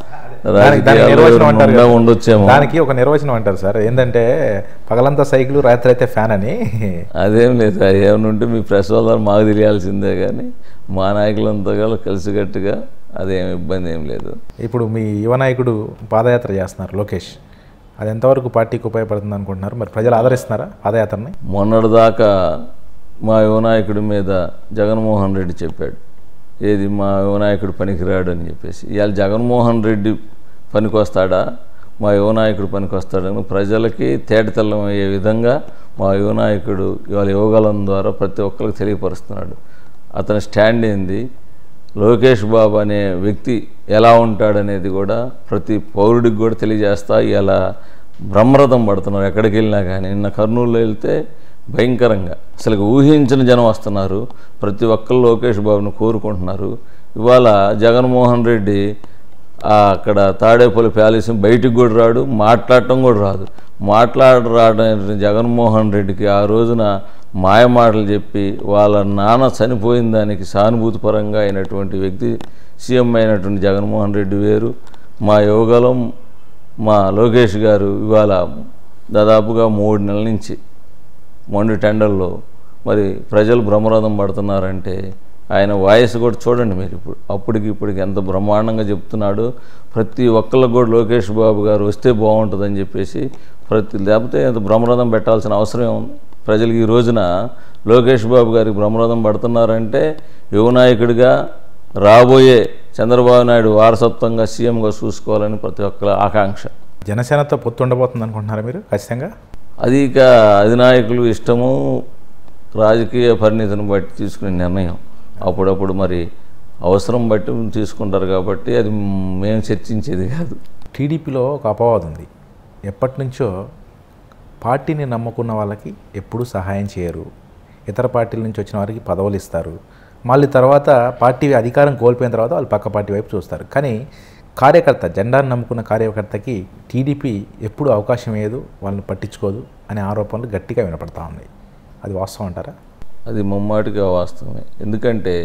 దానికి దానికి రాజకీయాల్లో నిర్వచనం అంటారు ఉండా కదా. ఉండొచ్చేమో దానికి ఒక నిర్వచనం అంటారు సార్ ఏంటంటే పగలంతా సైకిల్ రాత్రి అయితే ఫ్యాన్ అని అదేం లేదు అది ఏమైనా ఉంటే మీ ప్రెస్ వాళ్ళ మాకు తెలియాల్సిందే కానీ మా నాయకులంతా కూడా కలిసికట్టుగా అదేం ఇబ్బంది ఏం లేదు ఇప్పుడు మీ యువ నాయకుడు పాదయాత్ర చేస్తున్నారు లోకేష్ అది ఎంతవరకు పార్టీకి ఉపయోగపడుతుంది అనుకుంటున్నారు మరి ప్రజలు ఆదరిస్తున్నారా పాదయాత్రని మొన్నటిదాకా మా యువనాయకుడి మీద జగన్మోహన్ రెడ్డి చెప్పాడు ఏది మా యువనాయకుడు పనికిరాడు అని చెప్పేసి ఇవాళ జగన్మోహన్ రెడ్డి పనికొస్తాడా మా యువనాయకుడు పనికొస్తాడని ప్రజలకి తేటతెల్లం అయ్యే విధంగా మా యువనాయకుడు ఇవాళ యువగలం ద్వారా ప్రతి ఒక్కరికి తెలియపరుస్తున్నాడు అతని స్టాండ్ ఏంది లోకేష్ బాబు అనే వ్యక్తి ఎలా ఉంటాడనేది కూడా ప్రతి పౌరుడికి కూడా తెలియజేస్తా ఇలా బ్రహ్మరథం పడుతున్నారు ఎక్కడికి వెళ్ళినా కానీ నిన్న కర్నూలులో వెళ్తే భయంకరంగా అసలు ఊహించిన జనం వస్తున్నారు ప్రతి ఒక్కరు లోకేష్ బాబుని కోరుకుంటున్నారు ఇవాళ జగన్మోహన్ రెడ్డి ఆ అక్కడ తాడేపల్లి ప్యాలెస్ బయటికి కూడా రాడు మాట్లాడటం కూడా రాదు మాట్లాడ రావడం జగన్మోహన్ రెడ్డికి ఆ రోజున మాయ మాటలు చెప్పి వాళ్ళ నాన్న చనిపోయిన దానికి సానుభూతిపరంగా అయినటువంటి వ్యక్తి సీఎం అయినటువంటి జగన్మోహన్ రెడ్డి వేరు మా యోగలం మా లోకేష్ గారు ఇవాళ దాదాపుగా మూడు నెలల నుంచి మొండి టెండర్లో మరి ప్రజలు బ్రహ్మరథం పడుతున్నారంటే ఆయన వాయిస్ కూడా చూడండి మీరు ఇప్పుడు అప్పటికి ఇప్పటికి ఎంత బ్రహ్మాండంగా చెప్తున్నాడు ప్రతి ఒక్కళ్ళకు కూడా లోకేష్ బాబు గారు వస్తే బాగుంటుందని చెప్పేసి ప్రతి లేకపోతే అంత బ్రహ్మరథం పెట్టాల్సిన అవసరం ఉంది ప్రజలకు ఈ రోజున లోకేష్ బాబు గారికి బ్రహ్మరథం పడుతున్నారంటే యువనాయకుడిగా రాబోయే చంద్రబాబు నాయుడు వారసత్వంగా సీఎంగా చూసుకోవాలని ప్రతి ఒక్కరి ఆకాంక్ష జనసేనతో పొత్తు ఉండబోతుంది అనుకుంటున్నారా మీరు ఖచ్చితంగా అది ఇక అధినాయకులు ఇష్టము రాజకీయ పరిణితిని బట్టి తీసుకునే నిర్ణయం అప్పుడప్పుడు మరి అవసరం బట్టి తీసుకుంటారు కాబట్టి అది మేము చర్చించేది కాదు టీడీపీలో ఒక అపవాదం ఉంది ఎప్పటి నుంచో పార్టీని నమ్ముకున్న వాళ్ళకి ఎప్పుడూ సహాయం చేయరు ఇతర పార్టీల నుంచి వచ్చిన వారికి పదవులు ఇస్తారు మళ్ళీ తర్వాత పార్టీ అధికారం కోల్పోయిన తర్వాత వాళ్ళు పక్క పార్టీ వైపు చూస్తారు కానీ కార్యకర్త జెండాను నమ్ముకున్న కార్యకర్తకి టీడీపీ ఎప్పుడు అవకాశం ఇవ్వదు వాళ్ళని పట్టించుకోదు అనే ఆరోపణలు గట్టిగా వినపడతా ఉన్నాయి అది వాస్తవం అంటారా అది ముమ్మాటిగా వాస్తవమే ఎందుకంటే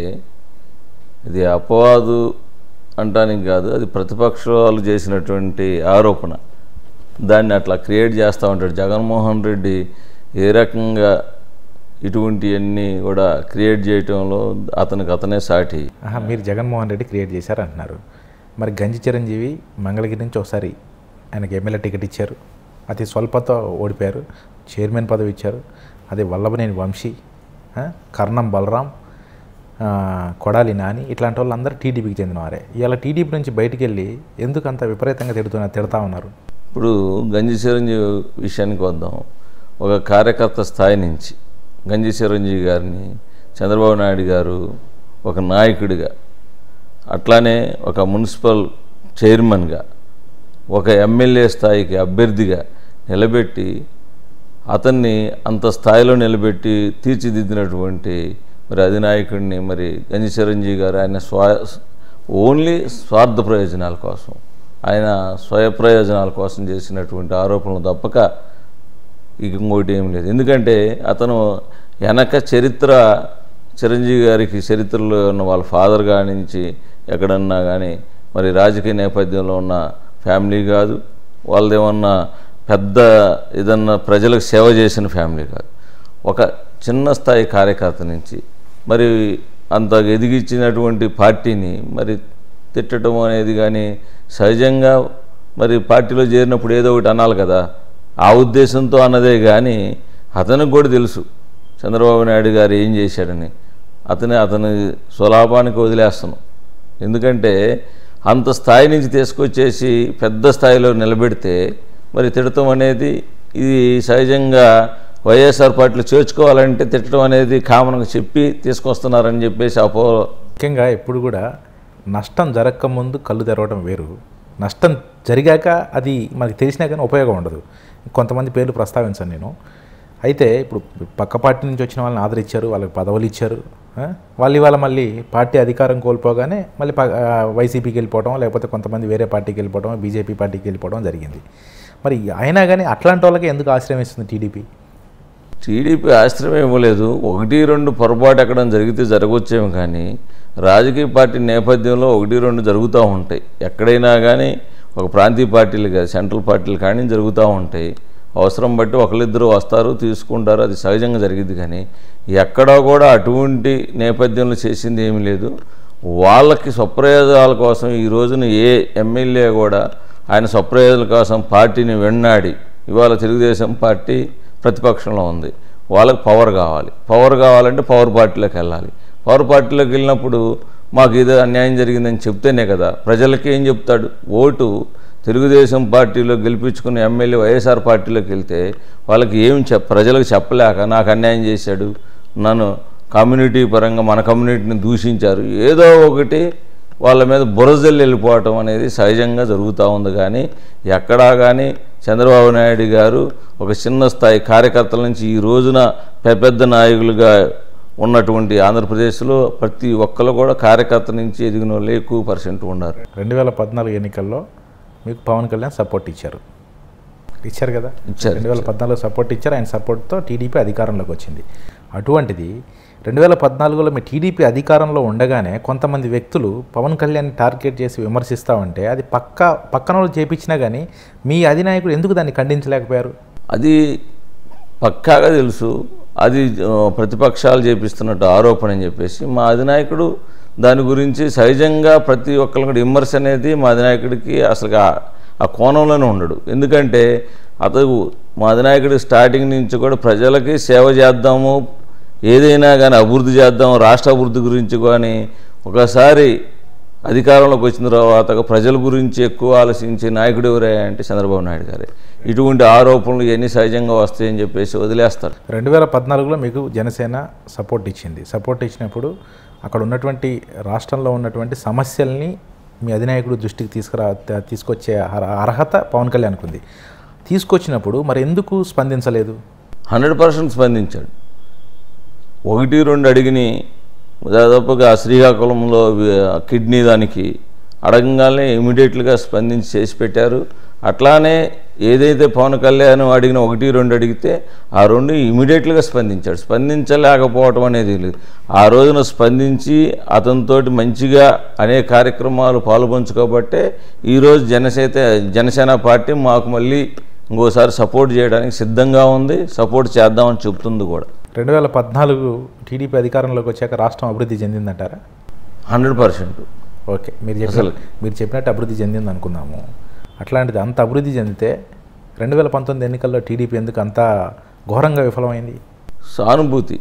ఇది అపవాదు అంటానికి కాదు అది ప్రతిపక్షాలు చేసినటువంటి ఆరోపణ దాన్ని అట్లా క్రియేట్ చేస్తూ ఉంటాడు జగన్మోహన్ రెడ్డి ఏ రకంగా ఇటువంటివన్నీ కూడా క్రియేట్ చేయటంలో అతనికి అతనే సాటి ఆహా మీరు జగన్మోహన్ రెడ్డి క్రియేట్ చేశారు అంటున్నారు మరి గంజి చిరంజీవి మంగళగిరి నుంచి ఒకసారి ఆయనకి ఎమ్మెల్యే టికెట్ ఇచ్చారు అతి స్వల్పతో ఓడిపోయారు చైర్మన్ పదవి ఇచ్చారు అదే వల్లభనేని వంశీ ఆ, కర్ణం బలరాం ఆ, కొడాలి నాని ఇట్లాంటి వాళ్ళందరూ టీడీపీకి చెందినవారే ఇవాళ టీడీపీ నుంచి బయటికి వెళ్ళి ఎందుకు అంత విపరీతంగా తిడుతున్నా తిడతా ఉన్నారు ఇప్పుడు గంజి చిరంజీవి విషయానికి వద్దాం ఒక కార్యకర్త స్థాయి నుంచి గంజి చిరంజీవి గారిని చంద్రబాబు నాయుడు గారు ఒక నాయకుడిగా అట్లానే ఒక మున్సిపల్ చైర్మన్గా ఒక ఎమ్మెల్యే స్థాయికి అభ్యర్థిగా నిలబెట్టి అతన్ని అంత స్థాయిలో నిలబెట్టి తీర్చిదిద్దినటువంటి మరి అధినాయకుడిని మరి గంజి చిరంజీవి గారు ఆయన స్వా ఓన్లీ స్వార్థ ప్రయోజనాల కోసం ఆయన స్వయ ప్రయోజనాల కోసం చేసినటువంటి ఆరోపణలు తప్పక ఇక ఇంకోటి ఏం లేదు ఎందుకంటే అతను వెనక చరిత్ర చిరంజీవి గారికి చరిత్రలో ఉన్న వాళ్ళ ఫాదర్ నుంచి ఎక్కడన్నా కానీ మరి రాజకీయ నేపథ్యంలో ఉన్న ఫ్యామిలీ కాదు వాళ్ళదేమన్నా పెద్ద ఏదన్నా ప్రజలకు సేవ చేసిన ఫ్యామిలీ కాదు ఒక చిన్న స్థాయి కార్యకర్త నుంచి మరి అంత ఎదిగించినటువంటి పార్టీని మరి తిట్టడం అనేది కానీ సహజంగా మరి పార్టీలో చేరినప్పుడు ఏదో ఒకటి అనాలి కదా ఆ ఉద్దేశంతో అన్నదే కానీ అతనికి కూడా తెలుసు చంద్రబాబు నాయుడు గారు ఏం చేశాడని అతని అతని స్వలాభానికి వదిలేస్తున్నాం ఎందుకంటే అంత స్థాయి నుంచి తీసుకొచ్చేసి పెద్ద స్థాయిలో నిలబెడితే మరి తిడతాం అనేది ఇది సహజంగా వైఎస్ఆర్ పార్టీలో చేర్చుకోవాలంటే తిట్టడం అనేది కామన్గా చెప్పి తీసుకొస్తున్నారని చెప్పేసి అపో ముఖ్యంగా ఎప్పుడు కూడా నష్టం జరగక ముందు కళ్ళు తెరవడం వేరు నష్టం జరిగాక అది మనకి తెలిసినా కానీ ఉపయోగం ఉండదు కొంతమంది పేర్లు ప్రస్తావించాను నేను అయితే ఇప్పుడు పక్క పార్టీ నుంచి వచ్చిన వాళ్ళని ఆదరించారు వాళ్ళకి పదవులు ఇచ్చారు ఆ? వాళ్ళు ఇవాళ మళ్ళీ పార్టీ అధికారం కోల్పోగానే మళ్ళీ ప- ఆ, వైసీపీకి వెళ్ళిపోవడం లేకపోతే కొంతమంది వేరే పార్టీకి వెళ్ళిపోవడం బీజేపీ పార్టీకి వెళ్ళిపోవడం జరిగింది మరి అయినా కానీ అట్లాంటి వాళ్ళకి ఎందుకు ఆశ్రయం ఇస్తుంది టీడీపీ టీడీపీ ఆశ్రయం ఇవ్వలేదు ఒకటి రెండు పొరపాటు ఎక్కడ జరిగితే జరగవచ్చేమో కానీ రాజకీయ పార్టీ నేపథ్యంలో ఒకటి రెండు జరుగుతూ ఉంటాయి ఎక్కడైనా కానీ ఒక ప్రాంతీయ పార్టీలు కాదు సెంట్రల్ పార్టీలు కానీ జరుగుతూ ఉంటాయి అవసరం బట్టి ఒకరిద్దరు వస్తారు తీసుకుంటారు అది సహజంగా జరిగింది కానీ ఎక్కడా కూడా అటువంటి నేపథ్యంలో చేసింది ఏమీ లేదు వాళ్ళకి స్వప్రయోజనాల కోసం ఈ రోజున ఏ ఎమ్మెల్యే కూడా ఆయన స్వప్రయోజనాల కోసం పార్టీని వెన్నాడి ఇవాళ తెలుగుదేశం పార్టీ ప్రతిపక్షంలో ఉంది వాళ్ళకి పవర్ కావాలి పవర్ కావాలంటే పవర్ పార్టీలోకి వెళ్ళాలి పవర్ పార్టీలోకి వెళ్ళినప్పుడు మాకు ఏదో అన్యాయం జరిగిందని చెప్తేనే కదా ప్రజలకి ఏం చెప్తాడు ఓటు తెలుగుదేశం పార్టీలో గెలిపించుకున్న ఎమ్మెల్యే వైఎస్ఆర్ పార్టీలోకి వెళ్తే వాళ్ళకి ఏం చెప్ ప్రజలకు చెప్పలేక నాకు అన్యాయం చేశాడు నన్ను కమ్యూనిటీ పరంగా మన కమ్యూనిటీని దూషించారు ఏదో ఒకటి వాళ్ళ మీద బురజల్లి వెళ్ళిపోవటం అనేది సహజంగా జరుగుతూ ఉంది కానీ ఎక్కడా కానీ చంద్రబాబు నాయుడు గారు ఒక చిన్న స్థాయి కార్యకర్తల నుంచి ఈ రోజున పెద్ద పెద్ద నాయకులుగా ఉన్నటువంటి ఆంధ్రప్రదేశ్లో ప్రతి ఒక్కరు కూడా కార్యకర్త నుంచి ఎదిగిన వాళ్ళు ఎక్కువ పర్సెంట్ ఉన్నారు రెండు వేల పద్నాలుగు ఎన్నికల్లో మీకు పవన్ కళ్యాణ్ సపోర్ట్ ఇచ్చారు ఇచ్చారు కదా ఇచ్చారు, రెండు వేల పద్నాలుగు సపోర్ట్ ఇచ్చారు ఆయన సపోర్ట్తో టీడీపీ అధికారంలోకి వచ్చింది అటువంటిది రెండు వేల పద్నాలుగులో మీ టీడీపీ అధికారంలో ఉండగానే కొంతమంది వ్యక్తులు పవన్ కళ్యాణ్ టార్గెట్ చేసి విమర్శిస్తూ ఉంటే అది పక్క పక్కన వాళ్ళు చేపించినా కానీ మీ అధినాయకుడు ఎందుకు దాన్ని ఖండించలేకపోయారు అది పక్కాగా తెలుసు అది ఆ, ప్రతిపక్షాలు చేపిస్తున్నట్టు ఆరోపణ అని చెప్పేసి మా అధినాయకుడు దాని గురించి సహజంగా ప్రతి ఒక్కరు కూడా విమర్శ అనేది మా అధినాయకుడికి అసలు ఆ- ఆ కోణంలోనే ఉండడు ఎందుకంటే అతను మా అధినాయకుడు స్టార్టింగ్ నుంచి కూడా ప్రజలకి సేవ చేద్దాము ఏదైనా కానీ అభివృద్ధి చేద్దాం రాష్ట్ర అభివృద్ధి గురించి కానీ ఒకసారి అధికారంలోకి వచ్చిన తర్వాత ప్రజల గురించి ఎక్కువ ఆలోచించే నాయకుడు ఎవరే అంటే చంద్రబాబు నాయుడు గారే ఇటువంటి ఆరోపణలు ఇవన్నీ సహజంగా వస్తాయని చెప్పేసి వదిలేస్తారు రెండు వేల పద్నాలుగులో మీకు జనసేన సపోర్ట్ ఇచ్చింది సపోర్ట్ ఇచ్చినప్పుడు అక్కడ ఉన్నటువంటి రాష్ట్రంలో ఉన్నటువంటి సమస్యల్ని మీ అధినాయకుడు దృష్టికి తీసుకురా త- తీసుకొచ్చే అర్హ- అర్హత పవన్ కళ్యాణ్కి ఉంది తీసుకొచ్చినప్పుడు మరి ఎందుకు స్పందించలేదు హండ్రెడ్ పర్సెంట్ స్పందించాడు ఒకటి రెండు అడిగిని దాదాపుగా శ్రీకాకుళంలో వి- కిడ్నీ దానికి అడగంగానే ఇమీడియట్గా స్పందించి చేసి పెట్టారు అట్లానే ఏదైతే పవన్ కళ్యాణ్ అడిగిన ఒకటి రెండు అడిగితే ఆ రెండు ఇమీడియట్గా స్పందించాడు స్పందించలేకపోవటం అనేది లేదు ఆ రోజున స్పందించి అతనితోటి మంచిగా అనేక కార్యక్రమాలు పాల్పంచుకోబట్టే ఈరోజు జనసేన జనసేన పార్టీ మాకు మళ్ళీ ఇంకోసారి సపోర్ట్ చేయడానికి సిద్ధంగా ఉంది సపోర్ట్ చేద్దామని చెప్తుంది కూడా రెండు వేల పద్నాలుగు టీడీపీ అధికారంలోకి వచ్చాక రాష్ట్రం అభివృద్ధి చెందిందంటారా హండ్రెడ్ పర్సెంట్ ఓకే మీరు చెప్పిన అసలు- మీరు చెప్పినట్టు అభివృద్ధి చెందింది అనుకుందాము అట్లాంటిది అంత అభివృద్ధి చెందితే రెండు వేల పంతొమ్మిది ఎన్నికల్లో టీడీపీ ఎందుకు అంత ఘోరంగా విఫలమైంది సానుభూతి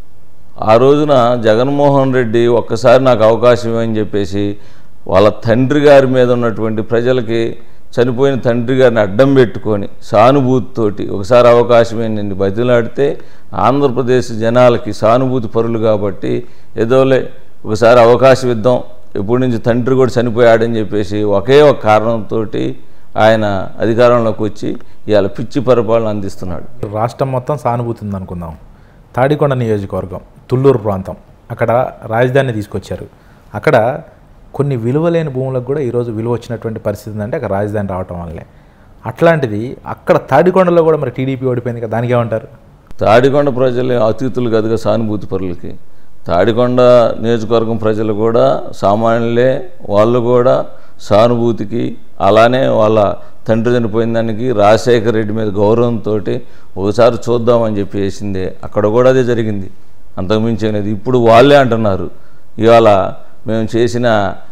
ఆ రోజున జగన్మోహన్ రెడ్డి ఒక్కసారి నాకు అవకాశం ఇవ్వని చెప్పేసి వాళ్ళ తండ్రి గారి మీద ఉన్నటువంటి ప్రజలకి చనిపోయిన తండ్రి గారిని అడ్డం పెట్టుకొని సానుభూతితోటి ఒకసారి అవకాశమే నిన్ను బతిలాడితే ఆంధ్రప్రదేశ్ జనాలకి సానుభూతి పరులు కాబట్టి ఏదోలే ఒకసారి అవకాశం ఇద్దాం ఎప్పటి నుంచి తండ్రి కూడా చనిపోయాడని చెప్పేసి ఒకే ఒక కారణంతో ఆయన అధికారంలోకి వచ్చి ఇవాళ పిచ్చి పరిపాలన అందిస్తున్నాడు రాష్ట్రం మొత్తం సానుభూతి ఉంది అనుకుందాం తాడికొండ నియోజకవర్గం తుళ్ళూరు ప్రాంతం అక్కడ రాజధాని తీసుకొచ్చారు అక్కడ కొన్ని విలువలేని భూములకు కూడా ఈరోజు విలువ వచ్చినటువంటి పరిస్థితి ఉందంటే అక్కడ రాజధాని రావటం వల్లే అట్లాంటిది అక్కడ తాడికొండలో కూడా మరి టీడీపీ ఓడిపోయింది కదా దానికి ఏమంటారు తాడికొండ ప్రజలు అతిథులు కదుగా సానుభూతి పరులకి తాడికొండ నియోజకవర్గం ప్రజలు కూడా సామాన్యులే వాళ్ళు కూడా సానుభూతికి అలానే వాళ్ళ తండ్రి చనిపోయిన దానికి రాజశేఖర రెడ్డి మీద గౌరవంతో ఒకసారి చూద్దామని చెప్పి వేసిందే అక్కడ కూడా అదే జరిగింది అంతకుమించి అనేది ఇప్పుడు వాళ్ళే అంటున్నారు ఇవాళ మేము చేసిన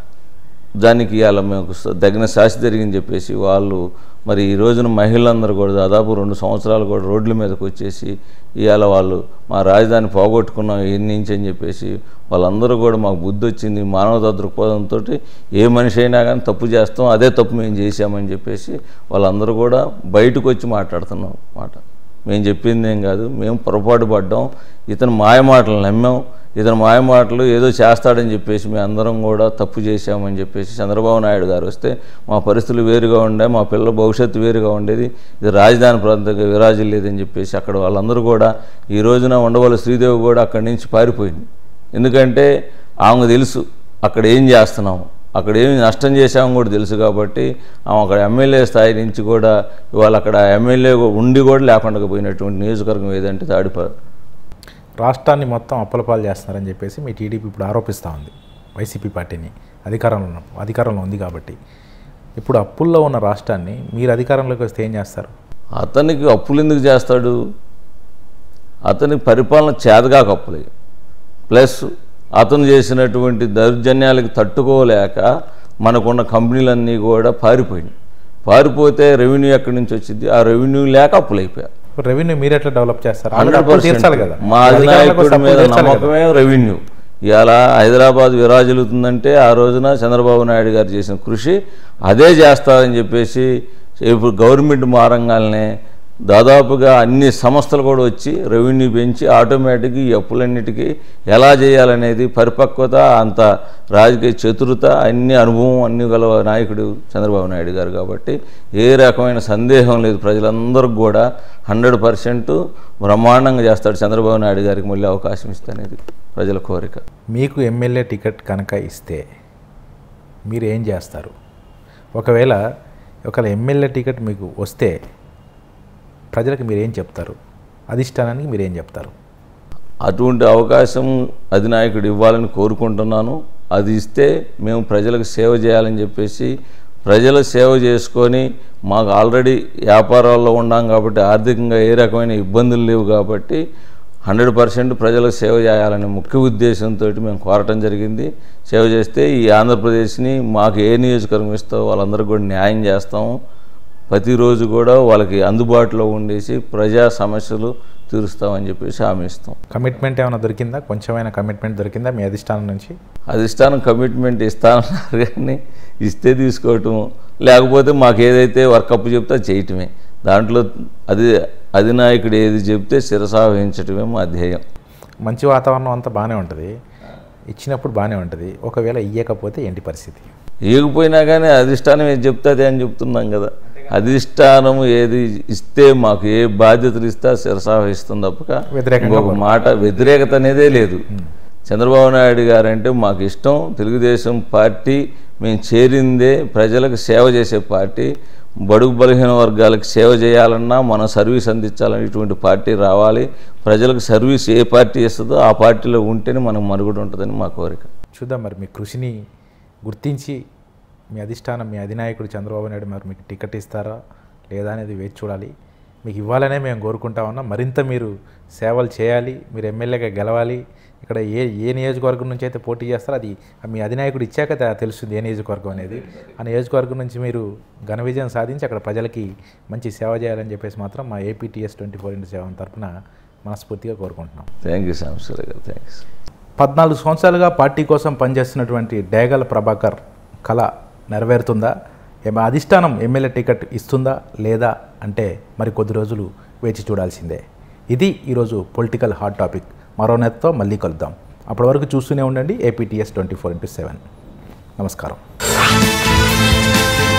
దానికి ఇవాళ మేము తగిన శాస్తి జరిగింది చెప్పేసి వాళ్ళు మరి ఈ రోజున మహిళలందరూ కూడా దాదాపు రెండు సంవత్సరాలు కూడా రోడ్ల మీదకి వచ్చేసి ఇవాళ వాళ్ళు మా రాజధాని పోగొట్టుకున్నాం ఎన్ని నుంచి అని చెప్పేసి వాళ్ళందరూ కూడా మాకు బుద్ధి వచ్చింది మానవతా దృక్పథంతో ఏ మనిషి అయినా కానీ తప్పు చేస్తాం అదే తప్పు మేము చేసామని చెప్పేసి వాళ్ళందరూ కూడా బయటకు వచ్చి మాట్లాడుతున్నాం మాట మేము చెప్పింది ఏం కాదు మేము పొరపాటు పడ్డాం ఇతను మాయ మాటలు నమ్మాం ఇతను మాయ మాటలు ఏదో చేస్తాడని చెప్పేసి మేము అందరం కూడా తప్పు చేశామని చెప్పేసి చంద్రబాబు నాయుడు గారు వస్తే మా పరిస్థితులు వేరుగా ఉండే మా పిల్లల భవిష్యత్తు వేరుగా ఉండేది ఇది రాజధాని ప్రాంతంగా విరాజిల్లేదని చెప్పేసి అక్కడ వాళ్ళందరూ కూడా ఈ రోజున ఉండవల్లి శ్రీదేవి కూడా అక్కడి నుంచి పారిపోయింది ఎందుకంటే ఆమెకు తెలుసు అక్కడ ఏం చేస్తున్నాము అక్కడ ఏమి నష్టం చేశామని కూడా తెలుసు కాబట్టి ఆమె అక్కడ ఎమ్మెల్యే స్థాయి నుంచి కూడా ఇవాళ అక్కడ ఎమ్మెల్యే ఉండి కూడా లేకుండా పోయినటువంటి నియోజకవర్గం ఏదంటే తాడిప రాష్ట్రాన్ని మొత్తం అప్పలపాలు చేస్తున్నారని చెప్పేసి మీ టీడీపీ ఇప్పుడు ఆరోపిస్తూ ఉంది వైసీపీ పార్టీని అధికారంలో ఉన్న- అధికారంలో ఉంది కాబట్టి ఇప్పుడు అప్పుల్లో ఉన్న రాష్ట్రాన్ని మీరు అధికారంలోకి వస్తే ఏం చేస్తారు అతనికి అప్పులు ఎందుకు చేస్తాడు అతని పరిపాలన చేతగా అప్పులే ప్లస్ అతను చేసినటువంటి దౌర్జన్యాలకు తట్టుకోలేక మనకున్న కంపెనీలన్నీ కూడా పారిపోయినాయి పారిపోతే రెవెన్యూ ఎక్కడి నుంచి వచ్చింది ఆ రెవెన్యూ లేక అప్పులు అయిపోయారు రెవెన్యూ మీరు ఎట్లా డెవలప్ చేస్తారు ఆల్రెడీ హండ్రెడ్ అప్పులు తీర్చాలి కదా మా మీరు అధికారంలోకి వస్తే అధినాయకుడి అప్పులు మీద తీర్చాలి కదా. నమ్మకమే రెవెన్యూ ఇవాళ హైదరాబాద్ విరాజిల్లుతుందంటే ఆ రోజున చంద్రబాబు నాయుడు గారు చేసిన కృషి అదే చేస్తారని చెప్పేసి ఇప్పుడు గవర్నమెంట్ మారంగానే దాదాపుగా అన్ని సంస్థలు కూడా వచ్చి రెవెన్యూ పెంచి ఆటోమేటిక్గా ఈ అప్పులన్నిటికీ ఎలా చేయాలనేది పరిపక్వత అంత రాజకీయ చతురత అన్ని అనుభవం అన్ని గల నాయకుడు చంద్రబాబు నాయుడు గారు కాబట్టి ఏ రకమైన సందేహం లేదు ప్రజలందరికీ కూడా హండ్రెడ్ పర్సెంట్ బ్రహ్మాండంగా చేస్తాడు చంద్రబాబు నాయుడు గారికి మళ్ళీ అవకాశం ఇస్తే అనేది ప్రజల కోరిక మీకు ఎమ్మెల్యే టికెట్ కనుక ఇస్తే మీరు ఏం చేస్తారు ఒకవేళ ఒకవేళ ఎమ్మెల్యే టికెట్ మీకు వస్తే ప్రజలకు మీరు ఏం చెప్తారు అధిష్టానానికి మీరు ఏం చెప్తారు అటువంటి అవకాశం అధినాయకుడు ఇవ్వాలని కోరుకుంటున్నాను అది ఇస్తే మేము ప్రజలకు సేవ చేయాలని చెప్పేసి ప్రజల సేవ చేసుకొని మాకు ఆల్రెడీ వ్యాపారాల్లో ఉన్నాం కాబట్టి ఆర్థికంగా ఏ రకమైన ఇబ్బందులు లేవు కాబట్టి హండ్రెడ్ పర్సెంట్ ప్రజలకు సేవ చేయాలనే ముఖ్య ఉద్దేశంతో మేము కోరటం జరిగింది సేవ చేస్తే ఈ ఆంధ్రప్రదేశ్ని మాకు ఏ నియోజకవర్గం ఇస్తావో వాళ్ళందరికీ కూడా న్యాయం చేస్తాము ప్రతిరోజు కూడా వాళ్ళకి అందుబాటులో ఉండేసి ప్రజా సమస్యలు తీరుస్తామని చెప్పేసి హామీ ఇస్తాం కమిట్మెంట్ ఏమైనా దొరికిందా కొంచెమైనా కమిట్మెంట్ దొరికిందా మీ అధిష్టానం నుంచి అధిష్టానం కమిట్మెంట్ ఇస్తానన్నారు కానీ ఇస్తే తీసుకోవటం లేకపోతే మాకు ఏదైతే వర్కప్ చెప్తే అది చేయటమే దాంట్లో అది అధినాయకుడు ఏది చెప్తే శిరసావహించటమే మా ధ్యేయం మంచి వాతావరణం అంతా బాగానే ఉంటుంది ఇచ్చినప్పుడు బాగానే ఉంటుంది ఒకవేళ ఇయ్యకపోతే ఏంటి పరిస్థితి ఏగిపోయినా కానీ అధిష్టానం ఏది చెప్తుంది అని చెప్తున్నాం కదా అధిష్టానం ఏది ఇస్తే మాకు ఏ బాధ్యతలు ఇస్తే శిరసావహిస్తుంది తప్పక వ్యతిరేకంగా ఇంకొక మాట వ్యతిరేకత అనేదే లేదు చంద్రబాబు నాయుడు గారు అంటే మాకు ఇష్టం తెలుగుదేశం పార్టీ మేము చేరిందే ప్రజలకు సేవ చేసే పార్టీ బడుగు బలహీన వర్గాలకు సేవ చేయాలన్నా మనం సర్వీస్ అందించాలని ఇటువంటి పార్టీ రావాలి ప్రజలకు సర్వీస్ ఏ పార్టీ ఇస్తుందో ఆ పార్టీలో ఉంటేనే మనకు మనుగడ ఉంటుందని మా కోరిక చూద్దాం మరి మీ కృషిని గుర్తించి మీ అధిష్టానం మీ అధినాయకుడు చంద్రబాబు నాయుడు మరి మీకు టికెట్ ఇస్తారా లేదా అనేది వేచి చూడాలి మీకు ఇవ్వాలనే మేము కోరుకుంటా ఉన్నాం మరింత మీరు సేవలు చేయాలి మీరు ఎమ్మెల్యేగా గెలవాలి ఇక్కడ ఏ ఏ నియోజకవర్గం నుంచి అయితే పోటీ చేస్తారో అది మీ అధినాయకుడు ఇచ్చాక తే- తెలుస్తుంది ఏ నియోజకవర్గం అనేది ఆ నియోజకవర్గం నుంచి మీరు ఘన విజయం సాధించి అక్కడ ప్రజలకి మంచి సేవ చేయాలని చెప్పేసి మాత్రం మా APTS twenty four into seven తరఫున మనస్ఫూర్తిగా కోరుకుంటున్నాం థ్యాంక్ యూ సాంబశ్వర గారు థ్యాంక్స్ పద్నాలుగు సంవత్సరాలుగా పార్టీ కోసం పనిచేస్తున్నటువంటి డేగల ప్రభాకర్ కళ నెరవేరుతుందా ఏమ- అధిష్టానం ఎమ్మెల్యే టికెట్ ఇస్తుందా లేదా అంటే మరి కొద్ది రోజులు వేచి చూడాల్సిందే ఇది ఈరోజు పొలిటికల్ హాట్ టాపిక్ మరో నేతతో మళ్ళీ కలుద్దాం అప్పటి వరకు చూస్తూనే ఉండండి APTS twenty four into seven నమస్కారం